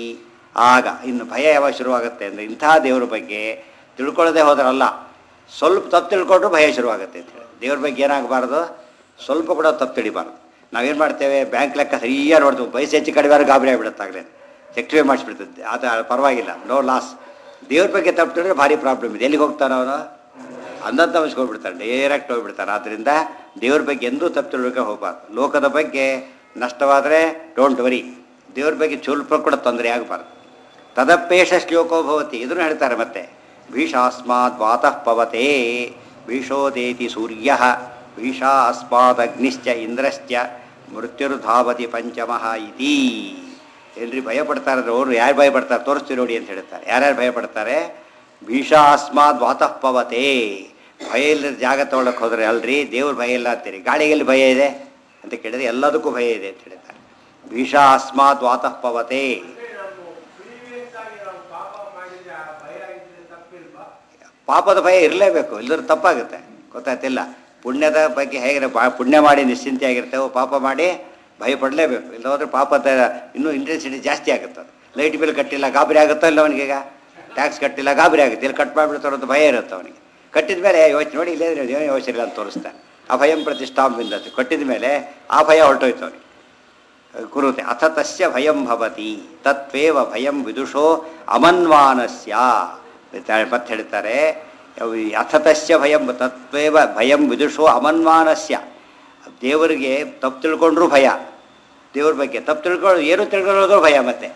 ಆಗ ಇನ್ನು ಭಯ ಯಾವಾಗ ಶುರುವಾಗುತ್ತೆ ಅಂದರೆ ಇಂಥ ದೇವ್ರ ಬಗ್ಗೆ ತಿಳ್ಕೊಳ್ಳದೆ ಹೋದ್ರಲ್ಲ ಸ್ವಲ್ಪ ತಪ್ಪು ತಿಳ್ಕೊಂಡ್ರು ಭಯ ಶುರುವಾಗುತ್ತೆ ಅಂತ ಹೇಳಿ ದೇವ್ರ ಬಗ್ಗೆ ಏನಾಗಬಾರ್ದು ಸ್ವಲ್ಪ ಕೂಡ ತಪ್ಪು ತಿಳಿಬಾರ್ದು ನಾವೇನು ಮಾಡ್ತೇವೆ ಬ್ಯಾಂಕ್ ಲೆಕ್ಕ ಸರಿಯಾಗಿ ನೋಡ್ತೀವಿ ಪೈಸೆ ಹೆಚ್ಚು ಕಡಿಮೆ ಆದ್ರೆ ಗಾಬರಿ ಆಗಿಬಿಡುತ್ತಾಗಲೇ ಸೆಕ್ಟಿವೇ ಮಾಡಿಸ್ಬಿಡ್ತದೆ ಅದು ಪರವಾಗಿಲ್ಲ ನೋ ಲಾಸ್ ದೇವ್ರ ಬಗ್ಗೆ ತಪ್ಪು ತಿಳಿದ್ರೆ ಭಾರಿ ಪ್ರಾಬ್ಲಮ್ ಇದೆ ಎಲ್ಲಿಗೆ ಹೋಗ್ತಾನೆ ಅವನು ಅಂದಂತ ಹೋಗ್ಬಿಡ್ತಾರೆ ಡೈರೆಕ್ಟ್ ಹೋಗ್ಬಿಡ್ತಾರೆ ಆದ್ದರಿಂದ ದೇವ್ರ ಬಗ್ಗೆ ಎಂದೂ ತಪ್ಪು ತಿಳ್ಬೇಕು ಹೋಗಬಾರ್ದು ಲೋಕದ ಬಗ್ಗೆ ನಷ್ಟವಾದರೆ ಡೋಂಟ್ ವರಿ ದೇವ್ರ ಬಗ್ಗೆ ಸ್ವಲ್ಪ ಕೂಡ ತೊಂದರೆ ಆಗಬಾರ್ದು ತದಪ್ಪೇಷ ಶ್ಲೋಕೋ ಭವತಿ ಇದನ್ನು ಹೇಳ್ತಾರೆ ಮತ್ತೆ ಭೀಷಾಸ್ಮಾತ್ ವಾತಃ ಪವತೆ ಭೀಷೋದೇತಿ ಸೂರ್ಯ ಭೀಷಾ ಅಸ್ಮಾದಗ್ನಿಶ್ಚ ಇಂದ್ರಶ್ಚ ಮೃತ್ಯುರ್ಧಾವತಿ ಪಂಚಮಃ ಇತಿ ಎಲ್ರಿ ಭಯ ಪಡ್ತಾರೆ ಅವರು ಯಾರು ಭಯ ಪಡ್ತಾರೆ ತೋರಿಸ್ತೀವಿ ನೋಡಿ ಅಂತ ಹೇಳ್ತಾರೆ ಯಾರ್ಯಾರು ಭಯ ಪಡ್ತಾರೆ ಭೀಷಾ ಅಸ್ಮಾದ್ ವಾತಃ ಪವತೆ ಭಯ ಇಲ್ಲದ ಜಾಗ ತೊಗೊಳಕ್ಕೆ ಹೋದ್ರೆ ಅಲ್ರಿ ದೇವ್ರ ಭಯ ಇಲ್ಲ ಅಂತೀರಿ ಗಾಳಿಗೆಲ್ಲಿ ಭಯ ಇದೆ ಅಂತ ಕೇಳಿದ್ರೆ ಎಲ್ಲದಕ್ಕೂ ಭಯ ಇದೆ ಅಂತ ಹೇಳ್ತಾರೆ ಭೀಷಾ ಅಸ್ಮಾತ್ ವಾತಃ ಪವತೆ ಪಾಪದ ಭಯ ಇರಲೇಬೇಕು ಇಲ್ಲದ್ರೆ ತಪ್ಪಾಗುತ್ತೆ ಗೊತ್ತಾಯ್ತಿಲ್ಲ ಪುಣ್ಯದ ಬಗ್ಗೆ ಹೇಗೆ ಬಾ- ಪುಣ್ಯ ಮಾಡಿ ನಿಶ್ಚಿಂತೆಯಾಗಿರ್ತೇವೆ ಪಾಪ ಮಾಡಿ ಭಯ ಪಡಲೇಬೇಕು ಇಲ್ಲ ಹೋದ್ರೆ ಪಾಪದ ಇನ್ನೂ ಇಂಟೆನ್ಸಿಟಿ ಜಾಸ್ತಿ ಆಗುತ್ತೆ ಲೈಟ್ ಬಿಲ್ ಕಟ್ಟಿಲ್ಲ ಗಾಬರಿ ಆಗುತ್ತೋ ಇಲ್ಲ ಅವನಿಗೀಗ ಟ್ಯಾಕ್ಸ್ ಕಟ್ಟಿಲ್ಲ ಗಾಬರಿ ಆಗುತ್ತೆ ಇಲ್ಲಿ ಕಟ್ ಮಾಡಿಬಿಡ್ತಾರೋ ಅಂತ ಭಯ ಇರುತ್ತೆ ಅವನಿಗೆ ಕಟ್ಟಿದ ಮೇಲೆ ಯೋಚನೆ ನೋಡಿ ಇಲ್ಲೇ ಏನು ಯೋಚನೆ ಇಲ್ಲ ಅಂತ ತೋರಿಸ್ತಾನೆ ಅಭಯಂ ಪ್ರತಿಷ್ಠಾಂ ಬಿಂದತೆ ಕಟ್ಟಿದ ಮೇಲೆ ಆ ಭಯ ಹೊರಟೋಯ್ತು ಅವನಿಗೆ ಕುರುತೆ ಅಥ ತಸ್ಯ ಭಯಂ ಭವತಿ ತತ್ವೇವ ಭಯಂ ವಿದುಷೋ ಅಮನ್ವಾನಸ್ಯ ಮತ್ತೆ ಹೇಳ್ತಾರೆ ಅವು ಈ ಅಥ ತಸ್ಯ ಭಯಂ ತತ್ವೇವ ಭಯಂ ವಿದುಷೋ ಅಮನ್ವಾನಸ್ಯ ದೇವರಿಗೆ ತಪ್ಪು ತಿಳ್ಕೊಂಡ್ರೂ ಭಯ ದೇವ್ರ ಬಗ್ಗೆ ತಪ್ಪು ತಿಳ್ಕೊಳ್ಳೋ ಏನು ತಿಳ್ಕೊಳ್ಳೋದು ಭಯ ಮತ್ತೆ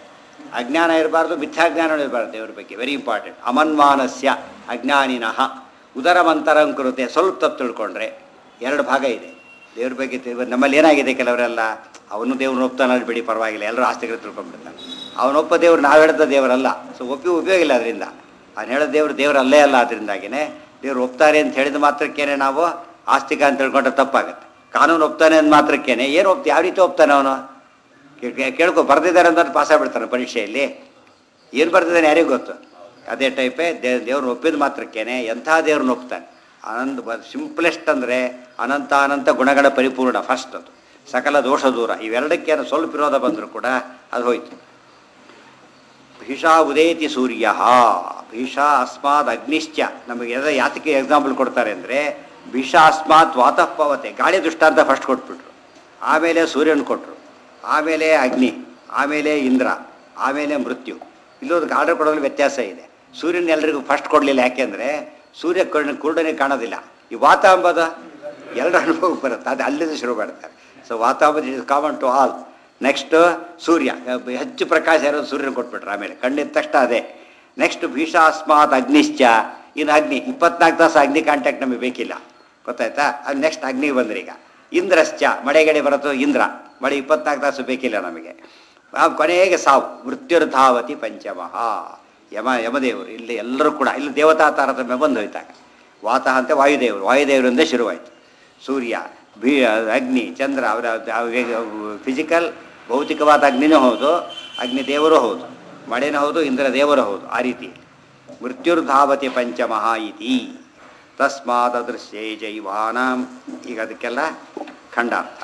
ಅಜ್ಞಾನ ಇರಬಾರ್ದು ಮಿಥ್ಯಾಜ್ಞಾನ ಇರಬಾರ್ದು ದೇವ್ರ ಬಗ್ಗೆ ವೆರಿ ಇಂಪಾರ್ಟೆಂಟ್ ಅಮನ್ಮಾನಸ್ಯ ಅಜ್ಞಾನಿನಃ ಉದರಮಂತರಂ ಕೃತೆ ಸ್ವಲ್ಪ ತಪ್ಪು ತಿಳ್ಕೊಂಡ್ರೆ ಎರಡು ಭಾಗ ಇದೆ ದೇವ್ರ ಬಗ್ಗೆ ತಿಳ್ಕೊ- ನಮ್ಮಲ್ಲಿ ಏನಾಗಿದೆ ಕೆಲವರೆಲ್ಲ ಅವನು ದೇವ್ರನ್ನ ಒಪ್ತಾನ ಬಿಡಿ ಪರವಾಗಿಲ್ಲ ಎಲ್ಲರೂ ಆಸ್ತಿಗಳು ತಿಳ್ಕೊಂಡ್ಬಿಡ್ತಾನೆ ಅವನೊಪ್ಪ ದೇವ್ರು ನಾವು ಹೇಳಿದ ದೇವರಲ್ಲ ಸೊ ಒಪ್ಪಿ ಉಪಯೋಗ ಇಲ್ಲ ಅದರಿಂದ ಅವ್ನು ಹೇಳೋ ದೇವ್ರು ದೇವ್ರು ಅಲ್ಲೇ ಅಲ್ಲ ಅದರಿಂದಾಗಿನೇ ದೇವ್ರು ಒಪ್ತಾರೆ ಅಂತ ಹೇಳಿದ ಮಾತ್ರಕ್ಕೇನೆ ನಾವು ಆಸ್ತಿಕ ಅಂತ ತಿಳ್ಕೊಂಡ್ರೆ ತಪ್ಪಾಗುತ್ತೆ ಕಾನೂನು ಒಪ್ತಾನೆ ಅಂದ ಮಾತ್ರಕ್ಕೇನೆ ಏನು ಒಪ್ತಿ ಯಾವ ರೀತಿ ಒಪ್ತಾನೆ ಅವನು ಕೇ- ಕೇ- ಕೇಳ್ಕೊ ಬರ್ದಿದ್ದಾರೆ ಅಂತ ಪಾಸ್ ಆಗ್ಬಿಡ್ತಾನೆ ಪರೀಕ್ಷೆಯಲ್ಲಿ ಏನು ಬರ್ದಿದ್ದಾನೆ ಯಾರಿಗೂ ಗೊತ್ತು ಅದೇ ಟೈಪೇ ದೇ ದೇವ್ರನ್ನ ಒಪ್ಪಿದ ಮಾತ್ರಕ್ಕೇನೆ ಎಂಥ ದೇವ್ರನ್ನ ಒಪ್ತಾನೆ ಅನಂತ ಸಿಂಪ್ಲೆಸ್ಟ್ ಅಂದರೆ ಅನಂತ ಅನಂತ ಗುಣಗಳ ಪರಿಪೂರ್ಣ ಫಸ್ಟ್ ಅದು ಸಕಲ ದೋಷ ದೂರ ಇವೆರಡಕ್ಕೆ ಏನೋ ಸ್ವಲ್ಪ ವಿರೋಧ ಬಂದರೂ ಕೂಡ ಅದು ಹೋಯ್ತು ಭೀಷಾ ಉದೇತಿ ಸೂರ್ಯ ಭೀಷಾ ಅಸ್ಮಾತ್ ಅಗ್ನಿಶ್ಚ ನಮಗೆ ಎದ ಯಾತಕ್ಕೆ ಎಕ್ಸಾಂಪಲ್ ಕೊಡ್ತಾರೆ ಅಂದರೆ ಭೀಷಾ ಅಸ್ಮಾತ್ ವಾತಃ ಪವತೆ ಗಾಳಿ ದೃಷ್ಟಾಂತ ಫಸ್ಟ್ ಕೊಟ್ಬಿಟ್ರು ಆಮೇಲೆ ಸೂರ್ಯನ ಕೊಟ್ಟರು ಆಮೇಲೆ ಅಗ್ನಿ ಆಮೇಲೆ ಇಂದ್ರ ಆಮೇಲೆ ಮೃತ್ಯು ಇಲ್ಲೊಂದು ಆರ್ಡರ್ ಕೊಡೋದ್ರಲ್ಲಿ ವ್ಯತ್ಯಾಸ ಇದೆ ಸೂರ್ಯನ ಎಲ್ರಿಗೂ ಫಸ್ಟ್ ಕೊಡಲಿಲ್ಲ ಯಾಕೆಂದರೆ ಸೂರ್ಯ ಕರ್ಣ ಕುರುಡನೆ ಕಾಣೋದಿಲ್ಲ ಈ ವಾತ ಅಂಬದ ಎಲ್ಲರ ಅನುಭವಕ್ಕೆ ಬರುತ್ತೆ ಅದು ಅಲ್ಲಿಂದ ಶುರು ಮಾಡ್ತಾರೆ ಸೊ ವಾತ ಅಂಬದು is common to all next ಸೂರ್ಯ ಹೆಚ್ಚು ಪ್ರಕಾಶ ಇರೋದು ಸೂರ್ಯನ ಕೊಟ್ಬಿಟ್ರು ಆಮೇಲೆ ಕಣ್ಣಿದ ತಕ್ಷಣ ಅದೇ ನೆಕ್ಸ್ಟ್ ಭೀಷಾಸ್ಮಾತ್ ಅಗ್ನಿಶ್ಚ ಇನ್ನು ಅಗ್ನಿ ಇಪ್ಪತ್ನಾಲ್ಕು ತಾಸು ಅಗ್ನಿ ಕಾಂಟ್ಯಾಕ್ಟ್ ನಮಗೆ ಬೇಕಿಲ್ಲ ಗೊತ್ತಾಯ್ತಾ ಅದು ನೆಕ್ಸ್ಟ್ ಅಗ್ನಿಗೆ ಬಂದ್ರಿ ಈಗ ಇಂದ್ರಶ್ಚ ಮಳೆಗಡೆ ಬರೋದು ಇಂದ್ರ ಮಳೆ ಇಪ್ಪತ್ನಾಲ್ಕು ತಾಸು ಬೇಕಿಲ್ಲ ನಮಗೆ ಆ ಕೊನೆಗೆ ಸಾವು ಮೃತ್ಯುರ್ಧಾವತಿ ಪಂಚಮಃ ಯಮ ಯಮದೇವರು ಇಲ್ಲಿ ಎಲ್ಲರೂ ಕೂಡ ಇಲ್ಲಿ ದೇವತಾ ತಾರತಮ್ಯ ಬಂದು ಹೋಯ್ತಾಗ ವಾತ ಅಂತ ವಾಯುದೇವರು ವಾಯುದೇವರಿಂದ ಶುರುವಾಯಿತು ಸೂರ್ಯ ಭೀ ಅಗ್ನಿ ಚಂದ್ರ ಅವರ ಫಿಸಿಕಲ್ ಭೌತಿಕವಾದ ಅಗ್ನಿನೂ ಹೌದು ಅಗ್ನಿ ದೇವರು ಹೌದು ಮಳೆನೂ ಹೌದು ಇಂದ್ರ ದೇವರು ಹೌದು ಆ ರೀತಿ ಮೃತ್ಯುರ್ಧಾವತಿ ಪಂಚಮಃ ಇತಿ ತಸ್ಮಾತ್ ಅದೃಶ್ಯೇ ಜೈವಾನಾಂ ಈಗ ಅದಕ್ಕೆಲ್ಲ ಖಂಡಾರ್ಥ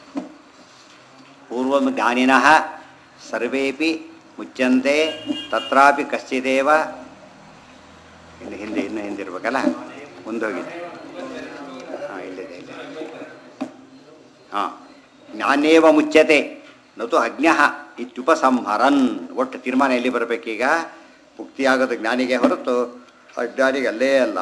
ಪೂರ್ವಂ ಜ್ಞಾನಿನಃ ಸರ್ವೇಪಿ ಮುಚ್ಚಂತೆ ತತ್ರಾಪಿ ಕಶ್ಚಿದೇವ ಇನ್ನು ಹಿಂದೆ ಇನ್ನು ಹಿಂದಿರ್ಬೇಕಲ್ಲ ಮುಂದೋಗಿದೆ ಹಾಂ ಇಲ್ಲಿದೆ ಇದೆ ಹಾಂ ಜ್ಞಾನೇವ ಮುಚ್ಚತೆ ನತು ಅಜ್ಞ ಇತ್ಯುಪಸಂಹರನ್ ಒಟ್ಟು ತೀರ್ಮಾನ ಎಲ್ಲಿ ಬರಬೇಕೀಗ ಮುಕ್ತಿಯಾಗೋದು ಜ್ಞಾನಿಗೆ ಹೊರತು ಅಜ್ಞಾನಿಗೆ ಅಲ್ಲೇ ಅಲ್ಲ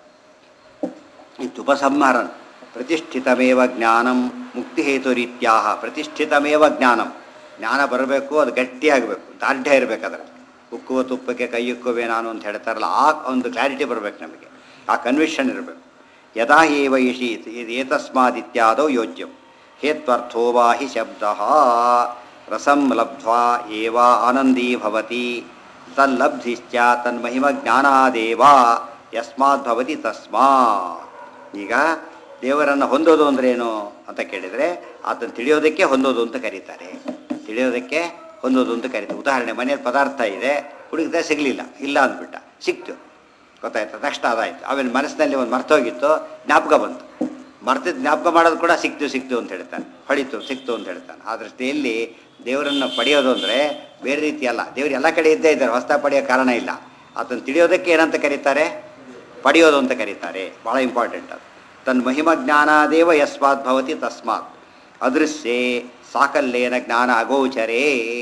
ಇತ್ಯುಪಸಂಹರನ್ ಪ್ರತಿಷ್ಠಿತಮೇವ ಜ್ಞಾನಂ ಮುಕ್ತಿಹೇತುರೀತ್ಯಾ ಪ್ರತಿಷ್ಠಿತಮೇವ ಜ್ಞಾನಂ ಜ್ಞಾನ ಬರಬೇಕು ಅದು ಗಟ್ಟಿಯಾಗಬೇಕು ದಾರ್ಢ್ಯ ಇರಬೇಕು ಅದರಲ್ಲಿ ಉಕ್ಕುವ ತುಪ್ಪಕ್ಕೆ ಕೈ ಇಕ್ಕುವೆ ನಾನು ಅಂತ ಹೇಳ್ತಾರಲ್ಲ ಆ ಒಂದು ಕ್ಲಾರಿಟಿ ಬರಬೇಕು ನಮಗೆ ಆ ಕನ್ವಿಷನ್ ಇರಬೇಕು ಯದಾ ಏವ ಇಷಿ ಏತಸ್ಮಾದಿತ್ಯಾದೌ ಯೋಜ್ಯಂ ಹೇತ್ವರ್ಥೋ ವಾ ಹಿ ಶಬ್ದ ರಸಂ ಲಬ್ಧ್ವಾ ಏವ ಆನಂದೀ ಭವತಿ ತಲ್ಲಬ್ಧಿಶ್ಚ ತನ್ಮಹಿಮ ಜ್ಞಾನಾದೇವ ಯಸ್ಮಾತ್ ಭವತಿ ತಸ್ಮಾತ್ ಈಗ ದೇವರನ್ನು ಹೊಂದೋದು ಅಂದ್ರೇನು ಅಂತ ಕೇಳಿದರೆ ಆತನ ತಿಳಿಯೋದಕ್ಕೆ ಹೊಂದೋದು ಅಂತ ಕರೀತಾರೆ ತಿಳಿಯೋದಕ್ಕೆ ಹೊಂದೋದು ಅಂತ ಕರೀತಾರೆ ಉದಾಹರಣೆ ಮನೆಯಲ್ಲಿ ಪದಾರ್ಥ ಇದೆ ಹುಡುಕಿದ ಸಿಗಲಿಲ್ಲ ಇಲ್ಲ ಅಂದ್ಬಿಟ್ಟ ಸಿಕ್ತು ಗೊತ್ತಾಯ್ತು ತಕ್ಷಣ ಅದಾಯ್ತು ಆಮೇಲೆ ಮನಸ್ಸಿನಲ್ಲಿ ಒಂದು ಮರ್ತೋಗಿತ್ತು ಜ್ಞಾಪಕ ಬಂತು ಮರ್ತಿದ್ದು ಜ್ಞಾಪಕ ಮಾಡೋದು ಕೂಡ ಸಿಕ್ತು ಸಿಕ್ತು ಅಂತ ಹೇಳ್ತಾನೆ ಹೊಳಿತು ಸಿಕ್ತು ಅಂತ ಹೇಳ್ತಾನೆ ಆ ದೃಷ್ಟಿಯಲ್ಲಿ ದೇವರನ್ನು ಪಡೆಯೋದು ಅಂದರೆ ಬೇರೆ ರೀತಿ ಅಲ್ಲ ದೇವರು ಎಲ್ಲ ಕಡೆ ಇದ್ದೇ ಇದ್ದಾರೆ ಹೊಸ್ತ ಪಡೆಯೋ ಕಾರಣ ಇಲ್ಲ ಅದನ್ನು ತಿಳಿಯೋದಕ್ಕೆ ಏನಂತ ಕರೀತಾರೆ ಪಡೆಯೋದು ಅಂತ ಕರೀತಾರೆ ಭಾಳ ಇಂಪಾರ್ಟೆಂಟ್ ಅದು ತನ್ನ ಮಹಿಮ ಜ್ಞಾನಾದೇವ ಯಸ್ಮಾತ್ ಭವತಿ ತಸ್ಮಾತ್ ಅದೃಶ್ಯೇ ಸಾಕಲ್ಲೇನ ಜ್ಞಾನ ಅಗೋಚರೇ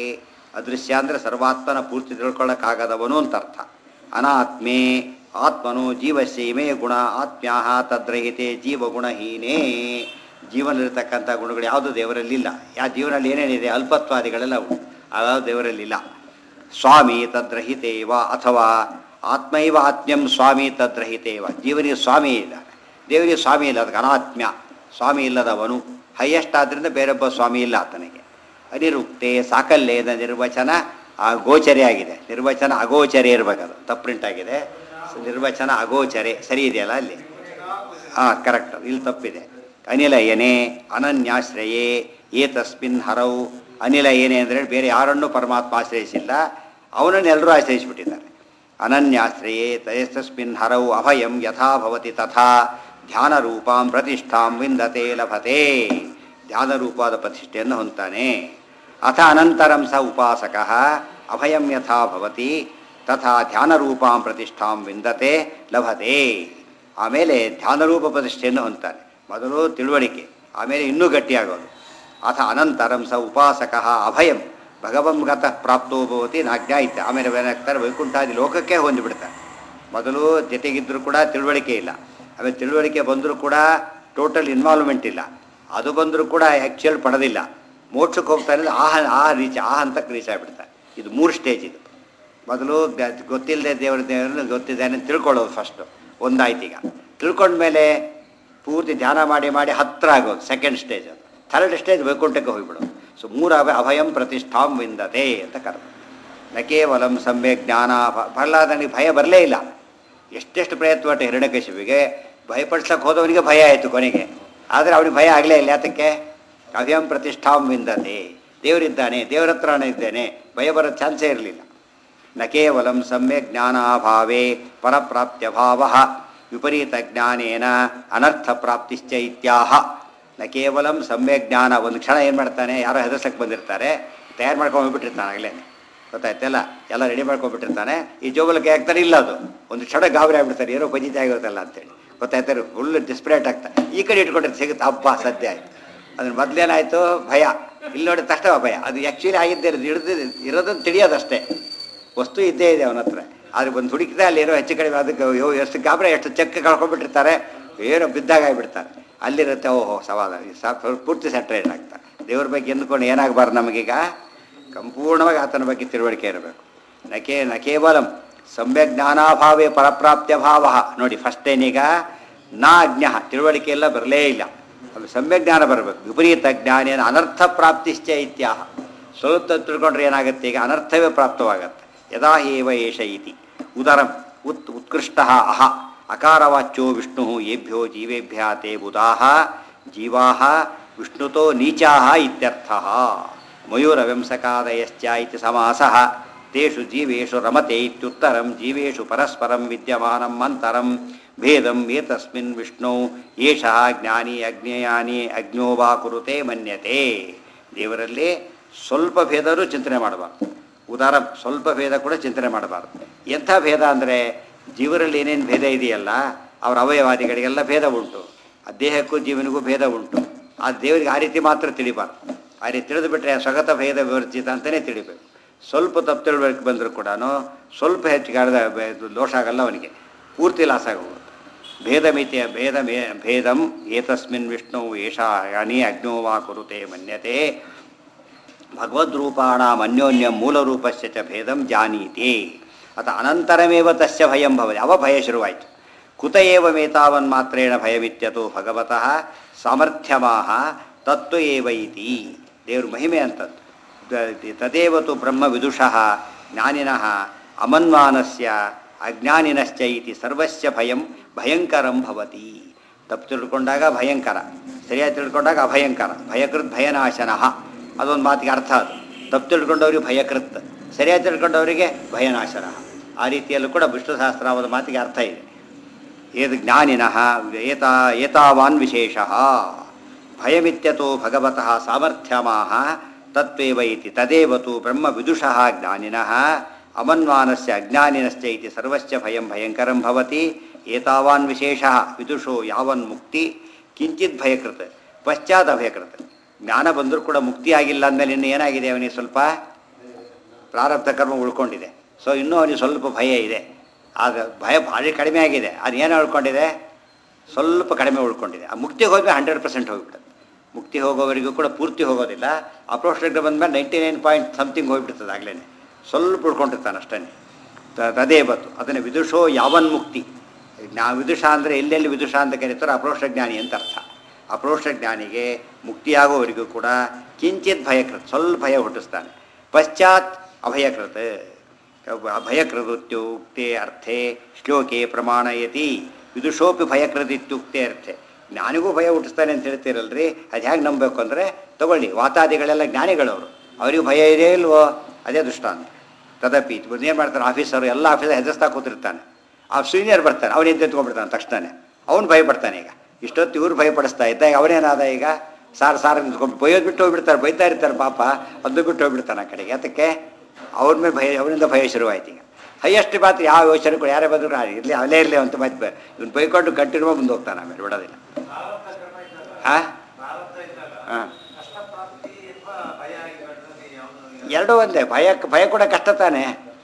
ಅದೃಶ್ಯ ಅಂದರೆ ಸರ್ವಾತ್ಮನ ಪೂರ್ತಿ ತಿಳ್ಕೊಳ್ಳೋಕ್ಕಾಗದವನು ಅಂತ ಅರ್ಥ ಅನಾತ್ಮೇ ಆತ್ಮನು ಜೀವಸೀಮೆ ಗುಣ ಆತ್ಮ್ಯಾಹ ತದ್ರಹಿತೆ ಜೀವಗುಣಹೀನೇ ಜೀವನಲ್ಲಿರ್ತಕ್ಕಂಥ ಗುಣಗಳು ಯಾವುದು ದೇವರಲ್ಲಿಲ್ಲ ಯಾವ ಜೀವನದಲ್ಲಿ ಏನೇನಿದೆ ಅಲ್ಪತ್ವಾದಿಗಳೆಲ್ಲ ಉಂಟು ಅದಾವ ದೇವರಲ್ಲಿಲ್ಲ ಸ್ವಾಮಿ ತದ್ರಹಿತೇವ ಅಥವಾ ಆತ್ಮೈವ ಆತ್ಮ್ಯಂ ಸ್ವಾಮಿ ತದ್ರಹಿತೇವ ಜೀವನಿಗೆ ಸ್ವಾಮಿ ಇಲ್ಲ ದೇವರಿಗೆ ಸ್ವಾಮಿ ಇಲ್ಲ ಅದಕ್ಕೆ ಅನಾತ್ಮ್ಯ ಸ್ವಾಮಿ ಇಲ್ಲದವನು ಹೈಯೆಸ್ಟ್ ಆದ್ದರಿಂದ ಬೇರೊಬ್ಬ ಸ್ವಾಮಿ ಇಲ್ಲ ಆತನಿಗೆ ಅನಿರುಕ್ತೆ ಸಾಕಲ್ಯದ ನಿರ್ವಚನ ಆ ಗೋಚರೆ ಆಗಿದೆ ನಿರ್ವಚನ ಅಗೋಚರೆ ಇರಬೇಕದು ತಪ್ಪು ಪ್ರಿಂಟ್ ಆಗಿದೆ ಸೊ ನಿರ್ವಚನ ಅಗೋಚರೆ ಸರಿ ಇದೆಯಲ್ಲ ಅಲ್ಲಿ ಹಾಂ ಕರೆಕ್ಟ್ ಇಲ್ಲಿ ತಪ್ಪಿದೆ ಅನಿಲ ಏನೇ ಅನನ್ಯಾಶ್ರಯೇ ಏತಸ್ಮಿನ್ ಹರೌ ಅನಿಲ ಏನೇ ಅಂದರೆ ಬೇರೆ ಯಾರನ್ನೂ ಪರಮಾತ್ಮ ಆಶ್ರಯಿಸಿಲ್ಲ ಅವನನ್ನು ಎಲ್ಲರೂ ಆಶ್ರಯಿಸಿಬಿಟ್ಟಿದ್ದಾರೆ ಅನನ್ಯಾಶ್ರಯೇ ತಯಸ್ತಸ್ಮಿನ್ ಹರೌ ಅಭಯಂ ಯಥಾ ಭವತಿ ತಥಾ ಧ್ಯಾನ ರೂಪಾಂ ಪ್ರತಿಷ್ಠಾಂ ವಿಂದತೆ ಲಭತೆ ಧ್ಯಾನ ರೂಪವಾದ ಪ್ರತಿಷ್ಠೆಯನ್ನು ಹೊಂತಾನೆ ಅಥ ಅನಂತರಂ ಸ ಉಪಾಸಕ ಅಭಯಂ ಯಥಾ ಭವತಿ ತಥಾ ಧ್ಯಾನ ರೂಪಾಂ ಪ್ರತಿಷ್ಠಾಂ ವಿಂದತೆ ಲಭತೆ ಆಮೇಲೆ ಧ್ಯಾನರೂಪ ಪ್ರತಿಷ್ಠೆಯನ್ನು ಹೊಂತಾನೆ ಮೊದಲು ತಿಳುವಳಿಕೆ ಆಮೇಲೆ ಇನ್ನೂ ಗಟ್ಟಿಯಾಗೋದು ಅಥ ಅನಂತರಂ ಸ ಉಪಾಸಕ ಅಭಯಂ ಭಗವಂಗತಃ ಪ್ರಾಪ್ತೋ ಭವತಿ ನಾಜ್ಞಾಯಿತ ಆಮೇಲೆ ಏನಾಗ್ತಾರೆ ವೈಕುಂಠಾದಿ ಲೋಕಕ್ಕೆ ಹೊಂದಿಬಿಡ್ತಾರೆ ಮೊದಲು ಜೊತೆಗಿದ್ದರೂ ಕೂಡ ತಿಳುವಳಿಕೆ ಇಲ್ಲ ಆಮೇಲೆ ತಿಳುವಳಿಕೆ ಬಂದರೂ ಕೂಡ ಟೋಟಲ್ ಇನ್ವಾಲ್ವ್ಮೆಂಟ್ ಇಲ್ಲ ಅದು ಬಂದರೂ ಕೂಡ ಆ್ಯಕ್ಚುಯಲ್ ಪಡೆದಿಲ್ಲ ಮೋಕ್ಷಕ್ಕೆ ಹೋಗ್ತಾನೆ ಆ ಹ- ಆ ರೀಚ್ ಆ ಹಂತಕ್ಕೆ ರೀಚ್ ಆಗಿಬಿಡ್ತಾರೆ ಇದು ಮೂರು ಸ್ಟೇಜ್ ಇದು ಮೊದಲು ಗೊತ್ತಿಲ್ಲದೆ ದೇವರ ದೇವರನ್ನು ಗೊತ್ತಿದ್ದಾನೆ ಅಂತ ತಿಳ್ಕೊಳ್ಳೋದು ಫಸ್ಟು ಒಂದಾಯ್ತು ಈಗ ತಿಳ್ಕೊಂಡ್ಮೇಲೆ ಪೂರ್ತಿ ಧ್ಯಾನ ಮಾಡಿ ಮಾಡಿ ಹತ್ತಿರ ಆಗೋದು ಸೆಕೆಂಡ್ ಸ್ಟೇಜ್ ಅದು ಥರ್ಡ್ ಸ್ಟೇಜ್ ವೈಕುಂಠಕ್ಕೆ ಹೋಗ್ಬಿಡೋದು ಸೊ ಮೂರು ಅಭಯ ಅಭಯಂ ಪ್ರತಿಷ್ಠಾಂ ವಿಂದತೆ ಅಂತ ಕರೆದು ನ ಕೇವಲಂ ಸಮ್ಯಕ್ ಜ್ಞಾನ ಪ್ರಹ್ಲಾದನಿಗೆ ಭಯ ಬರಲೇ ಇಲ್ಲ ಎಷ್ಟೆಷ್ಟು ಪ್ರಯತ್ನ ಪಟ್ಟು ಹಿರಣ್ಯಕಶಿಪಿಗೆ ಭಯಪಡಿಸ್ಲಕ್ಕೆ ಹೋದವನಿಗೆ ಭಯ ಆಯಿತು ಕೊನೆಗೆ ಆದರೆ ಅವನಿಗೆ ಭಯ ಆಗಲೇ ಇಲ್ಲ ಯಾತಕ್ಕೆ ಅಭಯಂ ಪ್ರತಿಷ್ಠಾಂ ವಿಂದತೆ ದೇವರಿದ್ದಾನೆ ದೇವರ ಹತ್ರನೇ ಇದ್ದೇನೆ ಭಯ ಬರೋ ಚಾನ್ಸೇ ಇರಲಿಲ್ಲ ನ ಕೇವಲಂ ಸಮ್ಯಕ್ ಜ್ಞಾನಾಭಾವೇ ಪರಪ್ರಾಪ್ತ್ಯಭಾವ ವಿಪರೀತ ಜ್ಞಾನೇನ ಅನರ್ಥ ಪ್ರಾಪ್ತಿಶ್ಚ ಇತ್ಯಾಹ ನ ಕೇವಲಂ ಸಮ್ಯಕ್ ಜ್ಞಾನ ಒಂದು ಕ್ಷಣ ಏನು ಮಾಡ್ತಾನೆ ಯಾರೋ ಹೆದರ್ಸಕ್ಕೆ ಬಂದಿರ್ತಾರೆ ತಯಾರು ಮಾಡ್ಕೊಂಡು ಹೋಗ್ಬಿಟ್ಟಿರ್ತಾನೆ ಆಗಲೇ ಗೊತ್ತಾಯ್ತಲ್ಲ ಎಲ್ಲ ರೆಡಿ ಮಾಡ್ಕೊಂಡ್ಬಿಟ್ಟಿರ್ತಾನೆ ಈ ಜೋಬಲಕ್ಕೆ ಹಾಕ್ತಾರೆ ಇಲ್ಲ ಅದು ಒಂದು ಕ್ಷಣ ಗಾಬರಿ ಆಗ್ಬಿಡ್ತಾರೆ ಏನೋ ಬಜಿತೆ ಆಗಿರುತ್ತಲ್ಲ ಅಂತೇಳಿ ಗೊತ್ತಾಯ್ತಾರೆ ಫುಲ್ ಡಿಸ್ಪ್ರೇಟ್ ಆಗ್ತಾರೆ ಈ ಕಡೆ ಇಟ್ಕೊಂಡಿರ್ತಾರೆ ಸಿಗುತ್ತೆ ಹಬ್ಬ ಸದ್ಯ ಆಯ್ತು ಅದ್ರ ಮೊದಲೇನಾಯಿತು ಭಯ ಇಲ್ಲಿ ನೋಡಿದ ತಕ್ಷಣ ಭಯ ಅದು ಆ್ಯಕ್ಚುಲಿ ಆಗಿದ್ದೇ ಇರೋದು ಹಿಡಿದು ಇರೋದನ್ನು ತಿಳಿಯೋದಷ್ಟೇ ವಸ್ತು ಇದ್ದೇ ಇದೆ ಅವನ ಹತ್ರ ಆದರೆ ಒಂದು ಹುಡುಕಿದ ಅಲ್ಲಿ ಏನೋ ಹೆಚ್ಚು ಕಡಿಮೆ ಅದಕ್ಕೆ ಅಯ್ಯೋ ಎಷ್ಟು ಗಾಬರಿ ಎಷ್ಟು ಚೆಕ್ ಕಳ್ಕೊಂಡ್ಬಿಟ್ಟಿರ್ತಾರೆ ಏನೋ ಬಿದ್ದಾಗ ಆಗಿಬಿಡ್ತಾರೆ ಅಲ್ಲಿರುತ್ತೆ ಓಹೋ ಸವಾದ ಪೂರ್ತಿ ಸೆಟ್ರೇಟ್ ಆಗ್ತಾರೆ ದೇವ್ರ ಬಗ್ಗೆ ಎಂದುಕೊಂಡು ಏನಾಗಬಾರ್ದು ನಮಗೀಗ ಸಂಪೂರ್ಣವಾಗಿ ಆತನ ಬಗ್ಗೆ ತಿಳುವಳಿಕೆ ಇರಬೇಕು ನಕೇ ನ ಕೇವಲಂ ಸಮ್ಯಕ್ ಜ್ಞಾನಾಭಾವೇ ಪರಪ್ರಾಪ್ತ್ಯ ಭಾವ ನೋಡಿ ಫಸ್ಟ್ ಏನೀಗ ನಾ ಅಜ್ಞ ತಿಳುವಳಿಕೆ ಎಲ್ಲ ಬರಲೇ ಇಲ್ಲ ಅದು ಸಮ್ಯಕ್ ಜ್ಞಾನ ಬರಬೇಕು ವಿಪರೀತ ಜ್ಞಾನೇನ ಅನರ್ಥ ಪ್ರಾಪ್ತಿಶ್ಚ ಇತ್ಯಾಹ ಸ್ವಲ್ಪ ತಿಳ್ಕೊಂಡ್ರೆ ಏನಾಗುತ್ತೆ ಈಗ ಅನರ್ಥವೇ ಪ್ರಾಪ್ತವಾಗತ್ತೆ ಯದಾ ಏವ ಏಷ ಇತಿ ಉದರಂ ಉತ್ ಉತ್ಕೃಷ್ಟ ಅಹ ಅಕಾರವಾಚ್ಯೋ ವಿಷ್ಣು ಏಭ್ಯೋ ಜೀವೇಭ್ಯ ತೇ ಬುಧಾಹ ಜೀವಾ ವಿಷ್ಣುತೋ ನೀಚಾ ಇತ್ಯರ್ಥ ಮಯೂರವಂಸಕಾದಯಶ್ಚ ಇತಿ ಸಮಾಸಃ ತೇಷು ಜೀವೇಷು ರಮತೆ ಇತ್ಯುತ್ತರಂ ಜೀವೇಷು ಪರಸ್ಪರಂ ವಿದ್ಯಮಾನಂ ಅಂತರಂ ಭೇದಂ ಏತಸ್ಮಿನ್ ವಿಷ್ಣು ಏಷಃ ಜ್ಞಾನಿ ಅಜ್ಞೇಯಾನಿ ಅಜ್ಞೋ ವಾ ಕುರುತೆ ಮನ್ಯತೆ ದೇವರಲ್ಲಿ ಸ್ವಲ್ಪ ಭೇದರೂ ಚಿಂತನೆ ಮಾಡಬಾರ್ದು ಉದಾರ ಸ್ವಲ್ಪ ಭೇದ ಕೂಡ ಚಿಂತನೆ ಮಾಡಬಾರ್ದು ಎಂಥ ಭೇದ ಅಂದರೆ ಜೀವರಲ್ಲಿ ಏನೇನು ಭೇದ ಇದೆಯಲ್ಲ ಅವರ ಅವಯವಾದಿಗಳಿಗೆಲ್ಲ ಭೇದ ಉಂಟು ಆ ದೇಹಕ್ಕೂ ಜೀವನಿಗೂ ಭೇದ ಉಂಟು ಆ ದೇವರಿಗೆ ಆ ರೀತಿ ಮಾತ್ರ ತಿಳಿಬಾರ್ದು ಆ ರೀತಿ ತಿಳಿದು ಬಿಟ್ಟರೆ ಸ್ವಗತ ಭೇದ ವಿವರ್ಜಿತ ಅಂತಲೇ ತಿಳಿಬೇಕು ಸ್ವಲ್ಪ ತಪ್ಪು ತಿಳುವಳಿಕೆ ಬಂದರೂ ಕೂಡ ಸ್ವಲ್ಪ ಹೆಚ್ಚಿಗೆ ಆಡಿದ ದೋಷ ಆಗಲ್ಲ ಅವನಿಗೆ ಪೂರ್ತಿ ಲಾಸ್ ಆಗೋಗುತ್ತೆ ಭೇದ ಮಿತಿಯ ಭೇದ ಮೇ ಭೇದಂ ಏತಸ್ಮಿನ್ ವಿಷ್ಣು ಏಷ ಯಾನಿ ಅಗ್ನೋ ವಾ ಕುರುತೆ ಮನ್ಯತೆ ಭಗವದ್ರೂಪಾಣಾಂ ಅನ್ಯೋನ್ಯ ಮೂಲರೂಪಸ್ಯ ಚ ಭೇದಂ ಜಾನೀತಿ ಅತ ಅನಂತರಮೇವ ತಸ್ಯ ಭಯಂ ಭವತಿ ಅವ ಭಯ ಶುರುವಾಯಿತು ಕುತ ಏವ ಮೇತಾವನ್ ಮಾತ್ರೇಣ ಭಯಮಿತ್ಯತೋ ಭಗವತಃ ಸಾಮರ್ಥ್ಯಮಾಹ ತತ್ವ ಏವ ಇತಿ ದೇವ್ರ ಮಹಿಮೆ ಅಂತದ್ದು ದ- ತದೇವತು ಬ್ರಹ್ಮ ವಿದುಷಃ ಜ್ಞಾನಿನಃ ಅಮನ್ವಾನಸ್ಯ ಅಜ್ಞಾನಿನಶ್ಚ ಇತಿ ಸರ್ವಸ್ಯ ಭಯಂ ಭಯಂಕರಂ ಭವತಿ ತಪ್ಪು ತಿಳ್ಕೊಂಡಾಗ ಭಯಂಕರ ಸರಿಯಾಗಿ ತಿಳ್ಕೊಂಡಾಗ ಅಭಯಂಕರ ಭಯಕೃತ್ ಭಯನಾಶನಃ ಅದೊಂದು ಮಾತಿಗೆ ಅರ್ಥ ಅದು ತಪ್ಪು ತಿಳ್ಕೊಂಡವ್ರಿಗೆ ಭಯಕೃತ್ ಸರಿಯಾಗಿ ತಿಳ್ಕೊಂಡವರಿಗೆ ಭಯನಾಶನ ಆ ರೀತಿಯಲ್ಲೂ ಕೂಡ ವಿಷ್ಣು ಸಹಸ್ರಾಮದ ಮಾತಿಗೆ ಅರ್ಥ ಇದೆ ಏത് ಜ್ಞಾನಿನಃ ಏತಾ ಏತಾವಾನ್ ವಿಶೇಷ ಭಯಮಿತ್ಯತೋ ಭಗವತಃ ಸಾಮರ್ಥ್ಯಮಾಹ ತತ್ವೇವ ಇತಿ ತದೇವತು ಬ್ರಹ್ಮ ವಿದುಷಃ ಜ್ಞಾನಿನಃ ಅಮನ್ವಾನಸ್ಯ ಅಜ್ಞಾನಿನಶ್ಚ ಇತಿ ಸರ್ವಸ್ಯ ಭಯಂ ಭಯಂಕರಂ ಭವತಿ ಏತಾವಾನ್ ವಿಶೇಷ ವಿದುಷೋ ಯಾವನ್ ಮುಕ್ತಿ ಕಿಂಚಿತ್ ಭಯಕೃತ ಪಶ್ಚಾತ್ ಅಭಯಕೃತ ಜ್ಞಾನ ಬಂದರೂ ಕೂಡ ಮುಕ್ತಿ ಆಗಿಲ್ಲ ಅಂದಮೇಲೆ ಇನ್ನು ಏನಾಗಿದೆ ಅವನಿಗೆ ಸ್ವಲ್ಪ ಪ್ರಾರಬ್ಧ ಕರ್ಮ ಉಳ್ಕೊಂಡಿದೆ ಸೊ ಇನ್ನೂ ಅವನಿಗೆ ಸ್ವಲ್ಪ ಭಯ ಇದೆ ಆಗ ಭಯ ಭಾರಿ ಕಡಿಮೆ ಆಗಿದೆ ಅದು ಏನು ಉಳ್ಕೊಂಡಿದೆ ಸ್ವಲ್ಪ ಕಡಿಮೆ ಉಳ್ಕೊಂಡಿದೆ ಆ ಮುಕ್ತಿಗೆ ಹೋದ್ಮೇಲೆ ಹಂಡ್ರೆಡ್ ಪರ್ಸೆಂಟ್ ಹೋಗ್ಬಿಡುತ್ತೆ ಮುಕ್ತಿ ಹೋಗೋವರೆಗೂ ಕೂಡ ಪೂರ್ತಿ ಹೋಗೋದಿಲ್ಲ ಅಪ್ರೋಸ್ಟ್ರಿಗೆ ಬಂದಮೇಲೆ ನೈಂಟಿ ನೈನ್ ಪಾಯಿಂಟ್ ಸಮಥಿಂಗ್ ಹೋಗ್ಬಿಡ್ತದೆ ಆಗಲೇ ಸ್ವಲ್ಪ ಉಳ್ಕೊಂಡಿರ್ತಾನೆ ಅಷ್ಟೇ ತದೇ ಬತ್ತು ಅದನ್ನು ವಿದುಷೋ ಯಾವನ್ ಮುಕ್ತಿ ನಾ ವಿದುಷ ಅಂದರೆ ಎಲ್ಲೆಲ್ಲಿ ವಿದುಷ ಅಂತ ಕರೀತಾರೋ ಅಪ್ರೋಷ್ಟ ಜ್ಞಾನಿ ಅಂತ ಅರ್ಥ ಅಪ್ರೋಷ್ಟ ಜ್ಞಾನಿಗೆ ಮುಕ್ತಿಯಾಗೋವರೆಗೂ ಕೂಡ ಕಿಂಚಿತ್ ಭಯಕೃತ ಸ್ವಲ್ಪ ಭಯ ಹುಟ್ಟಿಸ್ತಾನೆ ಪಶ್ಚಾತ್ ಅಭಯಕೃತ ಭಯಕೃತ್ಯುಕ್ತೆ ಅರ್ಥೆ ಶ್ಲೋಕೆ ಪ್ರಮಾಣಯತಿ ವಿದುಷೋಪಿ ಭಯಕೃತ ಇತ್ಯುಕ್ತೆ ಅರ್ಥೆ ಜ್ಞಾನಿಗೂ ಭಯ ಹುಟ್ಟಿಸ್ತಾನೆ ಅಂತ ಹೇಳ್ತೀರಲ್ರಿ ಅದು ಹೇಗೆ ನಂಬಬೇಕು ಅಂದರೆ ತಗೊಳ್ಳಿ ವಾತಾದಿಗಳೆಲ್ಲ ಜ್ಞಾನಿಗಳವರು ಅವರಿಗೂ ಭಯ ಇದೆ ಇಲ್ವೋ ಅದೇ ದೃಷ್ಟಾಂತ ತದಪಿ ಏನು ಮಾಡ್ತಾರೆ ಆಫೀಸರು ಎಲ್ಲ ಆಫೀಸರ್ ಹೆದರ್ಸ್ತಾ ಕೂತಿರ್ತಾನೆ ಆ ಸೀನಿಯರ್ ಬರ್ತಾನೆ ಅವನು ಎದ್ದು ಎತ್ಕೊಂಡ್ಬಿಡ್ತಾನೆ ತಕ್ಷಣ ಅವನು ಭಯಪಡ್ತಾನೆ ಈಗ ಇಷ್ಟೊತ್ತು ಇವ್ರು ಭಯಪಡಿಸ್ತಾ ಇದ್ದ ಈಗ ಅವನೇನಾದ ಈಗ ಸಾರ್ ಸಾರ್ ನಿಂತ್ಕೊಂಡು ಬೈಯೋದು ಬಿಟ್ಟು ಹೋಗ್ಬಿಡ್ತಾರೆ ಬೈತಾ ಇರ್ತಾರೆ ಪಾಪ ಅದು ಬಿಟ್ಟು ಹೋಗ್ಬಿಡ್ತಾನೆ ಆ ಕಡೆಗೆ ಅದಕ್ಕೆ ಅವ್ರ ಮೇಲೆ ಭಯ ಅವನಿಂದ ಭಯ ಶುರುವಾಯ್ತು ಈಗ ಹೈಯೆಸ್ಟ್ ಮಾತು ಯಾವ ಯೋಚನೆ ಕೂಡ ಯಾರೇ ಬಂದರೂ ಇರಲಿ ಅಲ್ಲೇ ಇರಲಿ ಅಂತ ಮತ್ತೆ ಇವ್ನು ಬೈಕೊಂಡು ಕಂಟಿನ್ಯೂ ಮುಂದೆ ಹೋಗ್ತಾನೆ ಆಮೇಲೆ ಬಿಡೋದಿಲ್ಲ ಪ್ರಾರಬ್ಧ ಕರ್ಮ ಇದ್ದಲ್ಲ ಹಾಂ ಪ್ರಾರಬ್ಧ ಇದ್ದಾಗ ಹಾಂ ಕಷ್ಟ ಪ್ರಾಪ್ತಿ ಅಥವಾ ಭಯ ಆಗಿ ಬರ್ತದೆ ಯಾವುದು ಎರಡೂ ಒಂದೇ ಭಯ ಭಯ ಕೂಡ ಕಷ್ಟ ತಾನೆ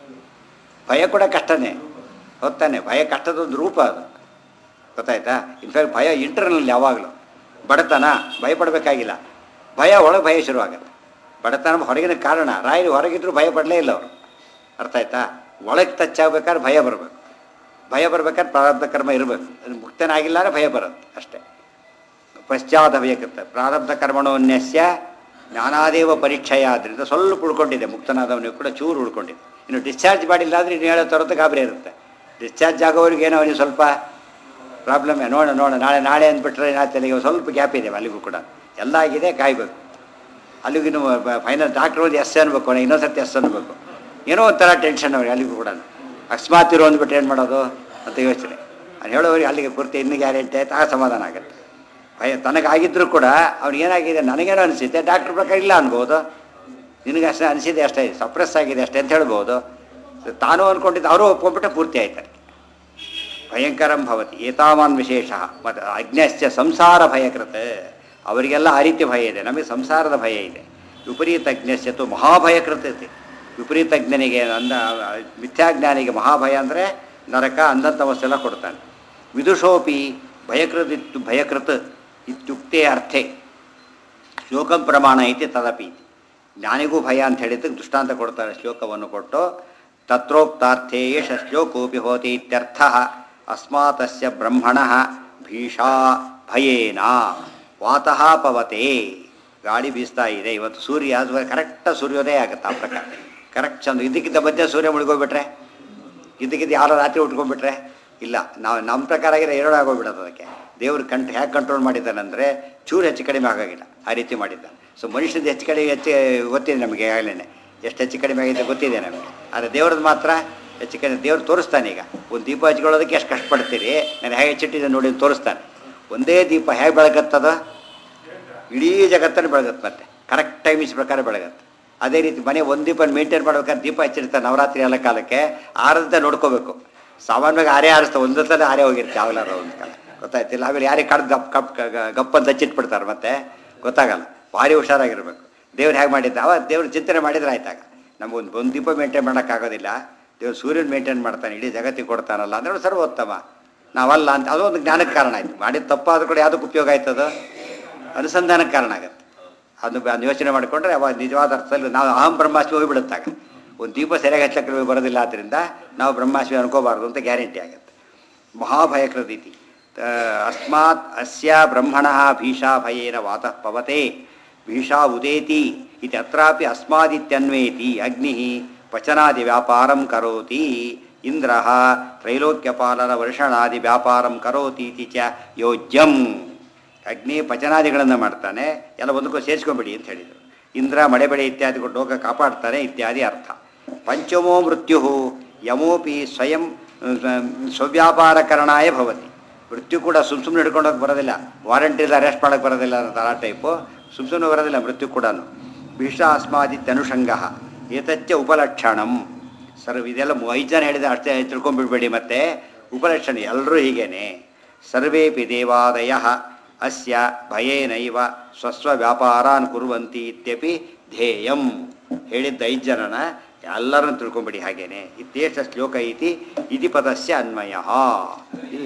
ಭಯ ಕೂಡ ಕಷ್ಟನೇ ಹೊತ್ತಾನೆ ಭಯ ಕಷ್ಟದ ಒಂದು ರೂಪ ಅದು ಗೊತ್ತಾಯ್ತಾ ಇನ್ಫ್ಯಾಕ್ಟ್ ಭಯ ಇಂಟರ್ನಲ್ ಯಾವಾಗಲೂ ಬಡತನ ಭಯ ಪಡಬೇಕಾಗಿಲ್ಲ ಭಯ ಒಳಗೆ ಭಯ ಶುರುವಾಗುತ್ತೆ ಬಡತನ ಹೊರಗಿನ ಕಾರಣ ರಾಯರು ಹೊರಗಿದ್ರು ಭಯ ಪಡಲೇ ಇಲ್ಲ ಅವರು ಅರ್ಥ ಆಯ್ತಾ ಒಳಗೆ ಟಚ್ ಆಗ್ಬೇಕಾದ್ರೆ ಭಯ ಬರಬೇಕು ಭಯ ಬರ್ಬೇಕಾದ್ರೆ ಪ್ರಾರಬ್ಧ ಕರ್ಮ ಇರಬೇಕು ಅದು ಮುಕ್ತನಾಗಿಲ್ಲ ಅಂದ್ರೆ ಭಯ ಬರುತ್ತೆ ಅಷ್ಟೇ ಪಶ್ಚಾತ್ ಭಯಕೃತ ಪ್ರಾರಬ್ಧ ಕರ್ಮಣೋನ್ಯಸ್ಯ ಜ್ಞಾನಾದೇವ ಪರೀಕ್ಷೆಯ ಆದ್ದರಿಂದ ಸ್ವಲ್ಪ ಉಳ್ಕೊಂಡಿದೆ ಮುಕ್ತನಾದವನಿಗೆ ಕೂಡ ಚೂರು ಉಳ್ಕೊಂಡಿದೆ ಇನ್ನು ಡಿಸ್ಚಾರ್ಜ್ ಮಾಡಿಲ್ಲ ಅಂದರೆ ಇನ್ನು ಹೇಳೋ ತರದ್ದು ಗಾಬರಿ ಇರುತ್ತೆ ಡಿಸ್ಚಾರ್ಜ್ ಆಗೋರಿಗೆ ಏನೋ ಅವನಿಗೆ ಸ್ವಲ್ಪ ಪ್ರಾಬ್ಲಮ್ ನೋಡ ನೋಡ ನಾಳೆ ನಾಳೆ ಅಂದ್ಬಿಟ್ರೆ ಏನಾಗ್ತದೆ ಸ್ವಲ್ಪ ಗ್ಯಾಪ್ ಇದೆ ಅಲ್ಲಿಗೂ ಕೂಡ ಎಲ್ಲ ಆಗಿದೆ ಕಾಯ್ಬೇಕು ಅಲ್ಲಿಗೂ ಇನ್ನು ಫೈನಲ್ ಡಾಕ್ಟ್ರ್ ಒಂದು ಎಸ್ ಅನ್ಬೇಕು ಅವನಿಗೆ ಇನ್ನೊಂದು ಸರ್ತಿ ಎಸ್ ಅನ್ಬೇಕು ಏನೋ ಒಂಥರ ಟೆನ್ಷನ್ ಅವ್ರಿಗೆ ಅಲ್ಲಿಗೂ ಕೂಡ ಅಕಸ್ಮಾತ್ ಇರೋ ಅಂದ್ಬಿಟ್ಟು ಏನು ಮಾಡೋದು ಅಂತ ಯೋಚನೆ ಅದು ಹೇಳೋರಿಗೆ ಅಲ್ಲಿಗೆ ಪೂರ್ತಿ ಇನ್ನು ಗ್ಯಾರಂಟಿ ಆಯ್ತು ಆ ಸಮಾಧಾನ ಆಗುತ್ತೆ ಭಯ ತನಗಾಗಿದ್ದರೂ ಕೂಡ ಅವ್ನಿಗೆ ಏನಾಗಿದೆ ನನಗೇನೋ ಅನಿಸಿದ್ದೆ ಡಾಕ್ಟ್ರ್ ಪ್ರಕಾರ ಇಲ್ಲ ಅನ್ಬೋದು ನಿನಗೆ ಅಷ್ಟೇ ಅನಿಸಿದೆ ಅಷ್ಟೇ ಸಪ್ರೆಸ್ ಆಗಿದೆ ಅಷ್ಟೇ ಅಂತ ಹೇಳ್ಬೋದು ತಾನು ಅಂದ್ಕೊಂಡಿದ್ದು ಅವರು ಒಪ್ಕೊಂಡ್ಬಿಟ್ಟೆ ಪೂರ್ತಿ ಆಯ್ತಾರೆ ಭಯಂಕರಂ ಭವತಿ ಏತಾವಾನ್ ವಿಶೇಷ ಮತ್ತು ಅಜ್ಞಶ್ಚ ಸಂಸಾರ ಭಯಕೃತ ಅವರಿಗೆಲ್ಲ ಆ ರೀತಿ ಭಯ ಇದೆ ನಮಗೆ ಸಂಸಾರದ ಭಯ ಇದೆ ವಿಪರೀತ ಅಜ್ಞಶ್ಚತು ಮಹಾಭಯಕೃತ ಇದೆ ವಿಪರೀತ ಜ್ಞನಿಗೆ ಅಂದ ಮಿಥ್ಯಾಜ್ಞಾನಿಗೆ ಮಹಾಭಯ ಅಂದರೆ ನರಕ ಅಂದಂಥ ವಸ್ತೆಲ್ಲ ಕೊಡ್ತಾನೆ ವಿದುಷೋಪಿ ಭಯಕೃತ್ ಇತ್ತು ಭಯಕೃತ್ ಇತ್ಯುಕ್ತೆ ಅರ್ಥೆ ಶ್ಲೋಕಂ ಪ್ರಮಾಣ ಐತಿ ತದಪಿ ಇತಿ. ಜ್ಞಾನಿಗೂ ಭಯ ಅಂತ ಹೇಳಿದ್ದಕ್ಕೆ ದೃಷ್ಟಾಂತ ಕೊಡ್ತಾರೆ ಶ್ಲೋಕವನ್ನು ಕೊಟ್ಟು ತತ್ರೋಕ್ತಾರ್ಥೇ ಏಷ ಶ್ಲೋಕೋಪಿ ಹೋತಿ ಇತ್ಯರ್ಥ ಅಸ್ಮಾತಸ್ಯ ಬ್ರಹ್ಮಣ ಭೀಷಾ ಭಯೇನ ವಾತಃ ಪವತೆ ಗಾಳಿ ಬೀಸ್ತಾ ಇದೆ ಇವತ್ತು ಸೂರ್ಯ ಅದು ಕರೆಕ್ಟ್ ಸೂರ್ಯೋದಯ ಆಗುತ್ತೆ ಆ ಪ್ರಕಾರ ಕರೆಕ್ಟ್ ಚಂದ ಇದಕ್ಕಿಂತ ಮಧ್ಯೆ ಸೂರ್ಯ ಮುಳುಗೋಗ್ಬಿಟ್ರೆ ಇದಕ್ಕಿಂತ ಯಾರೋ ರಾತ್ರಿ ಉಟ್ಕೊಂಡ್ಬಿಟ್ರೆ ಇಲ್ಲ ನಾವು ನಮ್ಮ ಪ್ರಕಾರ ಆಗಿರೋ ಎರಡು ಆಗೋಗ್ಬಿಡೋದು ಅದಕ್ಕೆ ದೇವ್ರ ಕಂಟ್ ಹೇಗೆ ಕಂಟ್ರೋಲ್ ಮಾಡಿದ್ದಾನಂದರೆ ಚೂರು ಹೆಚ್ಚು ಕಡಿಮೆ ಆಗೋಗಿಲ್ಲ ಆ ರೀತಿ ಮಾಡಿದ್ದಾನೆ ಸೊ ಮನುಷ್ಯದ ಹೆಚ್ಚು ಕಡಿಮೆ ಹೆಚ್ಚು ಗೊತ್ತಿದೆ ನಮಗೆ ಆಗಲೇ ಎಷ್ಟು ಹೆಚ್ಚು ಕಡಿಮೆ ಆಗಿದೆ ಗೊತ್ತಿದೆ ನಮಗೆ ಆದರೆ ದೇವ್ರದ್ದು ಮಾತ್ರ ಹೆಚ್ಚು ಕಡಿಮೆ ದೇವ್ರು ತೋರಿಸ್ತಾನೆ ಈಗ ಒಂದು ದೀಪ ಹಚ್ಕೊಳ್ಳೋದಕ್ಕೆ ಎಷ್ಟು ಕಷ್ಟಪಡ್ತೀರಿ ನಾನು ಹೇಗೆ ಹೆಚ್ಚಿಟ್ಟಿದ್ದೆ ನೋಡಿ ಅಂತ ತೋರಿಸ್ತಾನೆ ಒಂದೇ ದೀಪ ಹೇಗೆ ಬೆಳಗತ್ತದ ಇಡೀ ಜಗತ್ತನ್ನು ಬೆಳಗತ್ತೆ ಮತ್ತೆ ಕರೆಕ್ಟ್ ಟೈಮಿಸ್ ಪ್ರಕಾರ ಬೆಳಗತ್ತೆ ಅದೇ ರೀತಿ ಮನೆ ಒಂದು ದೀಪ ಮೇಂಟೈನ್ ಮಾಡ್ಬೇಕಾದ್ರೆ ದೀಪ ಹಚ್ಚಿರ್ತಾರೆ ನವರಾತ್ರಿ ಎಲ್ಲ ಕಾಲಕ್ಕೆ ಆರದಂತೆ ನೋಡ್ಕೋಬೇಕು ಸಾಮಾನ್ಯವಾಗಿ ಆರೇ ಆರಿಸ್ತಾ ಒಂದು ಸಲ ಆರೇ ಹೋಗಿರುತ್ತೆ ಯಾವಾಗಲಾರ ಒಂದು ಕಾಲ ಗೊತ್ತಾಯ್ತಿಲ್ಲ ಆಮೇಲೆ ಯಾರಿಗೆ ಕಡ್ದು ಗಪ್ ಗಪ್ ಗಪ್ ಅಂತ ಹಚ್ಚಿಟ್ಬಿಡ್ತಾರೆ ಮತ್ತೆ ಗೊತ್ತಾಗಲ್ಲ ಭಾರಿ ಹುಷಾರಾಗಿರ್ಬೇಕು ದೇವ್ರು ಹೇಗೆ ಮಾಡಿದ್ದ ಅವ ದೇವ್ರು ಚಿಂತನೆ ಮಾಡಿದ್ರೆ ಆಯ್ತಾಗ ನಮಗೊಂದು ಒಂದು ದೀಪ ಮೇಂಟೈನ್ ಮಾಡೋಕ್ಕಾಗೋದಿಲ್ಲ ದೇವ್ರು ಸೂರ್ಯನ ಮೇಂಟೈನ್ ಮಾಡ್ತಾನೆ ಇಡೀ ಜಗತ್ತಿಗೆ ಕೊಡ್ತಾನಲ್ಲ ಅಂದ್ರೆ ಅವ್ನು ಸರ್ವೋತ್ತಮ ನಾವಲ್ಲ ಅಂತ ಅದು ಒಂದು ಜ್ಞಾನಕ್ಕೆ ಕಾರಣ ಆಯ್ತು ಮಾಡಿದ ತಪ್ಪಾದ್ರೂ ಕೂಡ ಯಾವುದಕ್ಕೆ ಉಪಯೋಗ ಆಯ್ತದು ಅನುಸಂಧಾನಕ್ಕೆ ಕಾರಣ ಆಗುತ್ತೆ ಅದು ಅದು ಯೋಚನೆ ಮಾಡಿಕೊಂಡ್ರೆ ಅವಾಗ ನಿಜವಾದ ಅರ್ಥದಲ್ಲಿ ನಾವು ಅಹಂ ಬ್ರಹ್ಮಾಸ್ಮಿ ಹೋಗಿಬಿಡುತ್ತಾಗ ಒಂದು ದೀಪ ಸರಿಯಾಗಿ ಹಚ್ಚಕ್ಕೆ ಬರೋದಿಲ್ಲ ಆದ್ದರಿಂದ ನಾವು ಬ್ರಹ್ಮಾಸ್ಮಿ ಅನ್ಕೋಬಾರ್ದು ಅಂತ ಗ್ಯಾರಂಟಿ ಆಗುತ್ತೆ ಮಹಾಭಯಕೃತೀತಿ ಅಸ್ಮಾತ್ ಅಸ್ಯ ಬ್ರಹ್ಮಣ ಭೀಷಾ ಭಯೇನ ವಾತಃ ಪವತೆ ಭೀಷಾ ಉದೇತಿ ಇತಿ ಅತ್ರಾಪಿ ಅಸ್ಮಾದಿತ್ಯನ್ವೇತಿ ಅಗ್ನಿ ಪಚನಾದಿ ವ್ಯಾಪಾರಂ ಕರೋತಿ ಇಂದ್ರ ತ್ರೈಲೋಕ್ಯಪಾಲನ ವರ್ಷಣಾದಿ ವ್ಯಾಪಾರಂ ಕರೋತಿ ಇತಿ ಚ ಯೋಜ್ಯಂ ಅಗ್ನಿ ಪಚನಾದಿಗಳನ್ನು ಮಾಡ್ತಾನೆ ಎಲ್ಲ ಒಂದಕ್ಕೂ ಸೇರಿಸ್ಕೊಂಬಿಡಿ ಅಂತ ಹೇಳಿದರು ಇಂದ್ರ ಮಳೆ ಬೆಳೆ ಇತ್ಯಾದಿ ಕೊಟ್ಟು ಲೋಕ ಕಾಪಾಡ್ತಾನೆ ಇತ್ಯಾದಿ ಅರ್ಥ ಪಂಚಮೋ ಮೃತ್ಯು ಯಮೋಪಿ ಸ್ವಯಂ ಸ್ವವ್ಯಾಪಾರಕರಣಾಯ ಭವತಿ ಮೃತ್ಯು ಕೂಡ ಸುಮ್ ಸುಮ್ಮನೆ ಹಿಡ್ಕೊಂಡೋಗಿ ಬರೋದಿಲ್ಲ ವಾರಂಟಿದ ಅರೆಸ್ಟ್ ಮಾಡೋಕ್ಕೆ ಬರೋದಿಲ್ಲ ಅನ್ನೋ ಆ ಟೈಪು ಸುಮ್ ಸುಮ್ಮನೆ ಬರೋದಿಲ್ಲ ಮೃತ್ಯು ಕೂಡ ಭೀಷ ಅಸ್ಮಾದಿತ್ಯನುಷಂಗ ಏತಚ್ಚ ಉಪಲಕ್ಷಣಂ ಸರ್ವ ಇದೆಲ್ಲ ಮು- ಐದು ಜನ ಹೇಳಿದ ಅಷ್ಟೇ ತಿಳ್ಕೊಂಡ್ಬಿಡ್ಬೇಡಿ ಮತ್ತೆ ಉಪಲಕ್ಷಣ ಎಲ್ಲರೂ ಹೀಗೇನೆ ಸರ್ವೇಪಿ ದೇವಾದಯ ಅಸ್ಯ ಭಯೇನೈವ ಸ್ವಸ್ವ ವ್ಯಾಪಾರಾನ್ ಕುರುವಂತಿ ಇತ್ಯಪಿ ಧ್ಯೇಯಂ ಹೇಳಿದ್ದ ಐದು ಜನನ ಎಲ್ಲರನ್ನು ತಿಳ್ಕೊಂಬಿಡಿ ಹಾಗೇನೆ ಇತ್ಯೇಷ ಶ್ಲೋಕ ಇತಿ ಇತಿ ಪದಸ್ಯ ಅನ್ವಯ ಇದು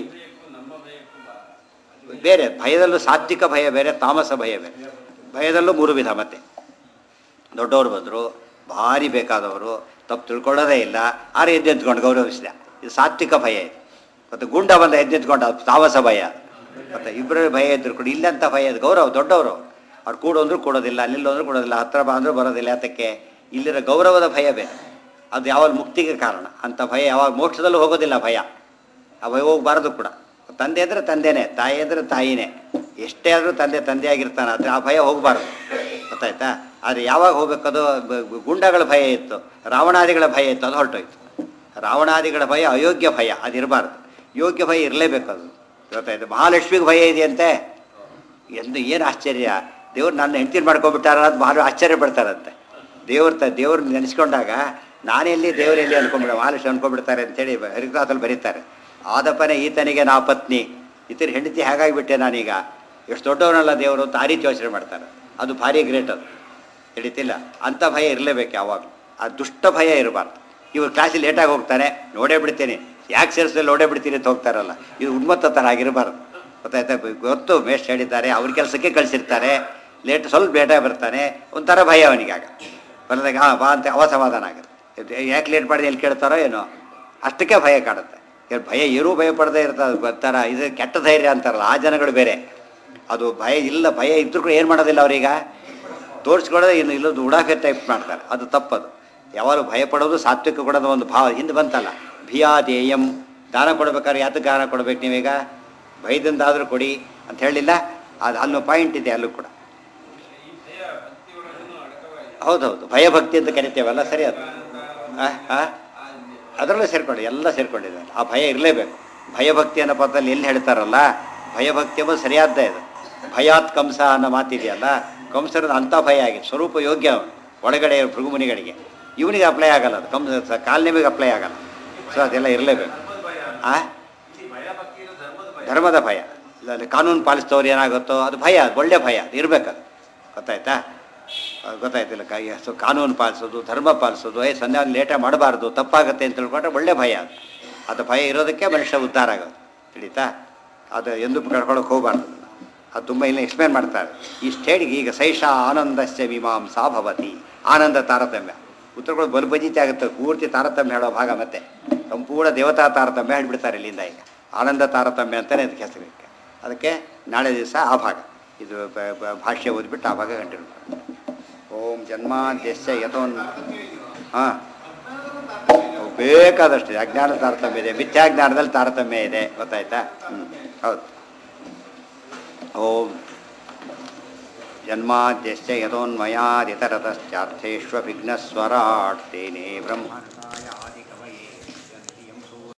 ಬೇರೆ ಭಯದಲ್ಲೂ ಸಾತ್ವಿಕ ಭಯ ಬೇರೆ ತಾಮಸ ಭಯ ಬೇರೆ ಭಯದಲ್ಲೂ ಮೂರು ವಿಧ ಮತ್ತೆ ದೊಡ್ಡವರು ಬಂದರು ಭಾರಿ ಬೇಕಾದವರು ತಪ್ಪು ತಿಳ್ಕೊಳ್ಳೋದೇ ಇಲ್ಲ ಆರು ಎದ್ದು ಎದ್ಕೊಂಡು ಗೌರವಿಸಿದ ಇದು ಸಾತ್ವಿಕ ಭಯ ಇದು ಮತ್ತು ಗುಂಡ ಬಂದ ಎದ್ದು ಎದ್ಕೊಂಡ ಅದು ತಾಮಸ ಭಯ ಮತ್ತು ಇಬ್ಬರು ಭಯ ಇದ್ರು ಕೂಡ ಇಲ್ಲಂತ ಭಯ ಇದು ಗೌರವ ದೊಡ್ಡವರು ಅವ್ರು ಕೂಡು ಅಂದ್ರೂ ಕೊಡೋದಿಲ್ಲ ಅಲ್ಲಿಲ್ಲ ಅಂದ್ರೂ ಕೊಡೋದಿಲ್ಲ ಹತ್ರ ಬಾ ಅಂದ್ರೂ ಬರೋದಿಲ್ಲ ಯಾತಕ್ಕೆ ಇಲ್ಲಿರೋ ಗೌರವದ ಭಯ ಬೇರೆ ಅದು ಯಾವಾಗ ಮುಕ್ತಿಗೆ ಕಾರಣ ಅಂಥ ಭಯ ಯಾವಾಗ ಮೋಕ್ಷದಲ್ಲೂ ಹೋಗೋದಿಲ್ಲ ಭಯ ಆ ಭಯ ಹೋಗಬಾರ್ದು ಕೂಡ ತಂದೆ ಅಂದರೆ ತಂದೆನೇ ತಾಯಿ ಅಂದರೆ ತಾಯಿನೇ ಎಷ್ಟೇ ಆದರೂ ತಂದೆ ತಂದೆ ಆಗಿರ್ತಾನೆ ಆದರೆ ಆ ಭಯ ಹೋಗಬಾರ್ದು ಗೊತ್ತಾಯ್ತಾ ಆದರೆ ಯಾವಾಗ ಹೋಗ್ಬೇಕದು ಬ- ಬ- ಗುಂಡಗಳ ಭಯ ಇತ್ತು ರಾವಣಾದಿಗಳ ಭಯ ಇತ್ತು ಅದು ಹೊರಟೋಯ್ತು ರಾವಣಾದಿಗಳ ಭಯ ಅಯೋಗ್ಯ ಭಯ ಅದಿರಬಾರ್ದು ಯೋಗ್ಯ ಭಯ ಇರಲೇಬೇಕು ಅದು ಗೊತ್ತಾಯ್ತು ಮಹಾಲಕ್ಷ್ಮಿಗೆ ಭಯ ಇದೆಯಂತೆ ಎಂದು ಏನು ಆಶ್ಚರ್ಯ ದೇವ್ರು ನನ್ನ ಹೆಂಡ್ತಿನ ಮಾಡ್ಕೊಂಡ್ಬಿಟ್ಟಾರ ಅದು ಭಾಳ ಆಶ್ಚರ್ಯ ಪಡ್ತಾರಂತೆ ದೇವ್ರ ತ ದೇವ್ರ ನೆನೆಸ್ಕೊಂಡಾಗ ನಾನೆಲ್ಲಿ ದೇವರೆಲ್ಲಿ ಅನ್ಕೊಂಡ್ಬಿಡ ಮಹಾಲಕ್ಷ್ಮಿ ಅನ್ಕೊಂಡ್ಬಿಡ್ತಾರೆ ಅಂತೇಳಿ ಹರಿದಾಸಲ್ಲಿ ಬರೀತಾರೆ ಆದಪ್ಪನೇ ಈತನಿಗೆ ನಾ ಪತ್ನಿ ಈತನ ಹೆಂಡತಿ ಹೇಗಾಗಿಬಿಟ್ಟೆ ನಾನೀಗ ಎಷ್ಟು ದೊಡ್ಡವನಲ್ಲ ದೇವರು ಅಂತ ಆ ರೀತಿ ಯೋಚನೆ ಮಾಡ್ತಾರೆ ಅದು ಭಾರಿ ಗ್ರೇಟ್ ಅದು ಹಿಡಿತಿಲ್ಲ ಅಂಥ ಭಯ ಇರಲೇಬೇಕು ಯಾವಾಗಲೂ ಆ ದುಷ್ಟ ಭಯ ಇರಬಾರ್ದು ಇವ್ರು ಕ್ಲಾಸಿಗೆ ಲೇಟಾಗಿ ಹೋಗ್ತಾನೆ ನೋಡೇ ಬಿಡ್ತೀನಿ ಯಾಕೆ ಸೇರಿಸಿದ್ರೆ ನೋಡೇ ಬಿಡ್ತೀನಿ ಅಂತ ಹೋಗ್ತಾರಲ್ಲ ಇದು ಉನ್ಮತ್ತ ಥರ ಆಗಿರಬಾರ್ದು ಗೊತ್ತಾಯ್ತಾ ಗೊತ್ತು ಮೇಸ್ಟ್ ಹೇಳಿದ್ದಾರೆ ಅವ್ರ ಕೆಲಸಕ್ಕೆ ಕಳಿಸಿರ್ತಾರೆ ಲೇಟ್ ಸ್ವಲ್ಪ ಲೇಟಾಗಿ ಬರ್ತಾನೆ ಒಂಥರ ಭಯ ಅವನಿಗೆ ಆಗ ಬಂದಾಗ ಹಾಂ ಬಾ ಅಂತ ಅಸಮಾಧಾನ ಆಗುತ್ತೆ ಯಾಕೆ ಲೇಟ್ ಮಾಡಿದೆ ಎಲ್ಲಿ ಕೇಳ್ತಾರೋ ಏನೋ ಅಷ್ಟಕ್ಕೆ ಭಯ ಕಾಡುತ್ತೆ ಇವ್ರು ಭಯ ಏನೂ ಭಯ ಪಡದೇ ಇರ್ತದೆ ಬರ್ತಾರ ಇದು ಕೆಟ್ಟ ಧೈರ್ಯ ಅಂತಾರಲ್ಲ ಆ ಜನಗಳು ಬೇರೆ ಅದು ಭಯ ಇಲ್ಲ ಭಯ ಇದ್ರೂ ಕೂಡ ಏನು ಮಾಡೋದಿಲ್ಲ ಅವ್ರೀಗ ತೋರಿಸ್ಕೊಳ್ಳೋದು ಇನ್ನು ಇಲ್ಲೊಂದು ಉಡಾಫೆ ಟೈಪ್ ಮಾಡ್ತಾರೆ ಅದು ತಪ್ಪದು ಯಾವಾಗಲೂ ಭಯ ಪಡೋದು ಸಾತ್ವಿಕ ಕೊಡೋದು ಒಂದು ಭಾವ ಹಿಂದೆ ಬಂತಲ್ಲ ಭಿಯಾದೇಯಂ ದಾನ ಕೊಡ್ಬೇಕಾದ್ರೆ ಯಾತಕ್ಕೆ ದಾನ ಕೊಡ್ಬೇಕು ನೀವೀಗ ಭಯದಿಂದಾದರೂ ಕೊಡಿ ಅಂತ ಹೇಳಿಲ್ಲ ಅದು ಅಲ್ಲೂ ಪಾಯಿಂಟ್ ಇದೆ ಅಲ್ಲೂ ಕೂಡ ಹೌದೌದು ಭಯಭಕ್ತಿ ಅಂತ ಕರಿತೇವಲ್ಲ ಸರಿ ಅದು ಆ, ಆ? ಅದರಲ್ಲೂ ಸೇರ್ಕೊಂಡು ಎಲ್ಲ ಸೇರ್ಕೊಂಡಿದೆ ಆ ಭಯ ಇರಲೇಬೇಕು ಭಯಭಕ್ತಿ ಅನ್ನೋ ಪದದಲ್ಲಿ ಎಲ್ಲಿ ಹೇಳ್ತಾರಲ್ಲ ಭಯಭಕ್ತಿ ಎಂಬುದು ಸರಿಯಾದ್ದೇ ಇದು ಭಯಾತ್ ಕಂಸ ಅನ್ನೋ ಮಾತಿದೆಯಲ್ಲ ಕಂಸರದ ಅಂಥ ಭಯ ಆಗಿದೆ ಸ್ವರೂಪ ಯೋಗ್ಯ ಅವನು ಒಳಗಡೆ ಭೃಗುಮುನಿಗಳಿಗೆ ಇವನಿಗೆ ಅಪ್ಲೈ ಆಗಲ್ಲ ಅದು ಕಂಸ ಕಾಲ್ನಿಮಿಗೆ ಅಪ್ಲೈ ಆಗಲ್ಲ ಸೊ ಅದೆಲ್ಲ ಇರಲೇಬೇಕು ಆ ಧರ್ಮದ ಭಯ ಇಲ್ಲ ಅಲ್ಲಿ ಕಾನೂನು ಪಾಲಿಸಿದವ್ರು ಏನಾಗುತ್ತೋ ಅದು ಭಯ ಅದು ಒಳ್ಳೆ ಭಯ ಅದು ಇರಬೇಕದು ಗೊತ್ತಾಯ್ತಾ ಅದು ಗೊತ್ತಾಯ್ತಿಲ್ಲ ಕೈ ಸೊ ಕಾನೂನು ಪಾಲಿಸೋದು ಧರ್ಮ ಪಾಲಿಸೋದು ಏ ಸಂಧ್ಯಾ ಲೇಟಾಗಿ ಮಾಡಬಾರ್ದು ತಪ್ಪಾಗುತ್ತೆ ಅಂತ ತಿಳ್ಕೊಂಡ್ರೆ ಒಳ್ಳೆ ಭಯ ಅದು ಅದು ಭಯ ಇರೋದಕ್ಕೆ ಮನುಷ್ಯ ಉದ್ಧಾರ ಆಗೋದು ತಿಳಿತಾ ಅದು ಎಂದು ಕಳ್ಕೊಳ್ಳೋಕೆ ಹೋಗಬಾರ್ದು ಅದನ್ನ. ಅದು ತುಂಬ ಇಲ್ಲಿ ಎಕ್ಸ್ಪ್ಲೇನ್ ಮಾಡ್ತಾರೆ ಈ ಸ್ಟೇಟ್ಗೆ ಈಗ ಸೈಷ ಆನಂದಸ್ಯ ಮೀಮಾಂಸಾ ಭವತಿ ಆನಂದ ತಾರತಮ್ಯ ಉತ್ತರಗಳು ಬಲುಬಜಿತಿ ಆಗುತ್ತೆ ಪೂರ್ತಿ ತಾರತಮ್ಯ ಹೇಳೋ ಭಾಗ ಮತ್ತೆ ಸಂಪೂರ್ಣ ದೇವತಾ ತಾರತಮ್ಯ ಹೇಳ್ಬಿಡ್ತಾರೆ ಇಲ್ಲಿಂದ ಈಗ ಆನಂದ ತಾರತಮ್ಯ ಅಂತಲೇ ಅದಕ್ಕೆ ಹೆಸರು ಇದಕ್ಕೆ. ಅದಕ್ಕೆ ನಾಳೆ ದಿವಸ ಆ ಭಾಗ ಇದು ಬ- ಬ- ಭಾಷ್ಯ ಓದ್ಬಿಟ್ಟು ಆ ಭಾಗ ಕಂಟಿನ್ಯೂ ಓಂ ಜನ್ಮಾದ್ಯಸ್ಯ ಯಥೋನ್ ಹಾಂ ಬೇಕಾದಷ್ಟು ಇದೆ. ಅಜ್ಞಾನ ತಾರತಮ್ಯ ಇದೆ ಮಿಥ್ಯಾಜ್ಞಾನದಲ್ಲಿ ತಾರತಮ್ಯ ಇದೆ ಗೊತ್ತಾಯ್ತಾ ಹ್ಞೂ ಹೌದು ಓಂ ಜನ್ಮಾದ್ಯಶ್ಚ ಯಥೋನ್ಮಯಾದಿತರತಶ್ಚಾರ್ಥೇಷ್ವಭಿಘ್ನಸ್ವರಾಟ್ ತೇನೇ ಬ್ರಹ್ಮ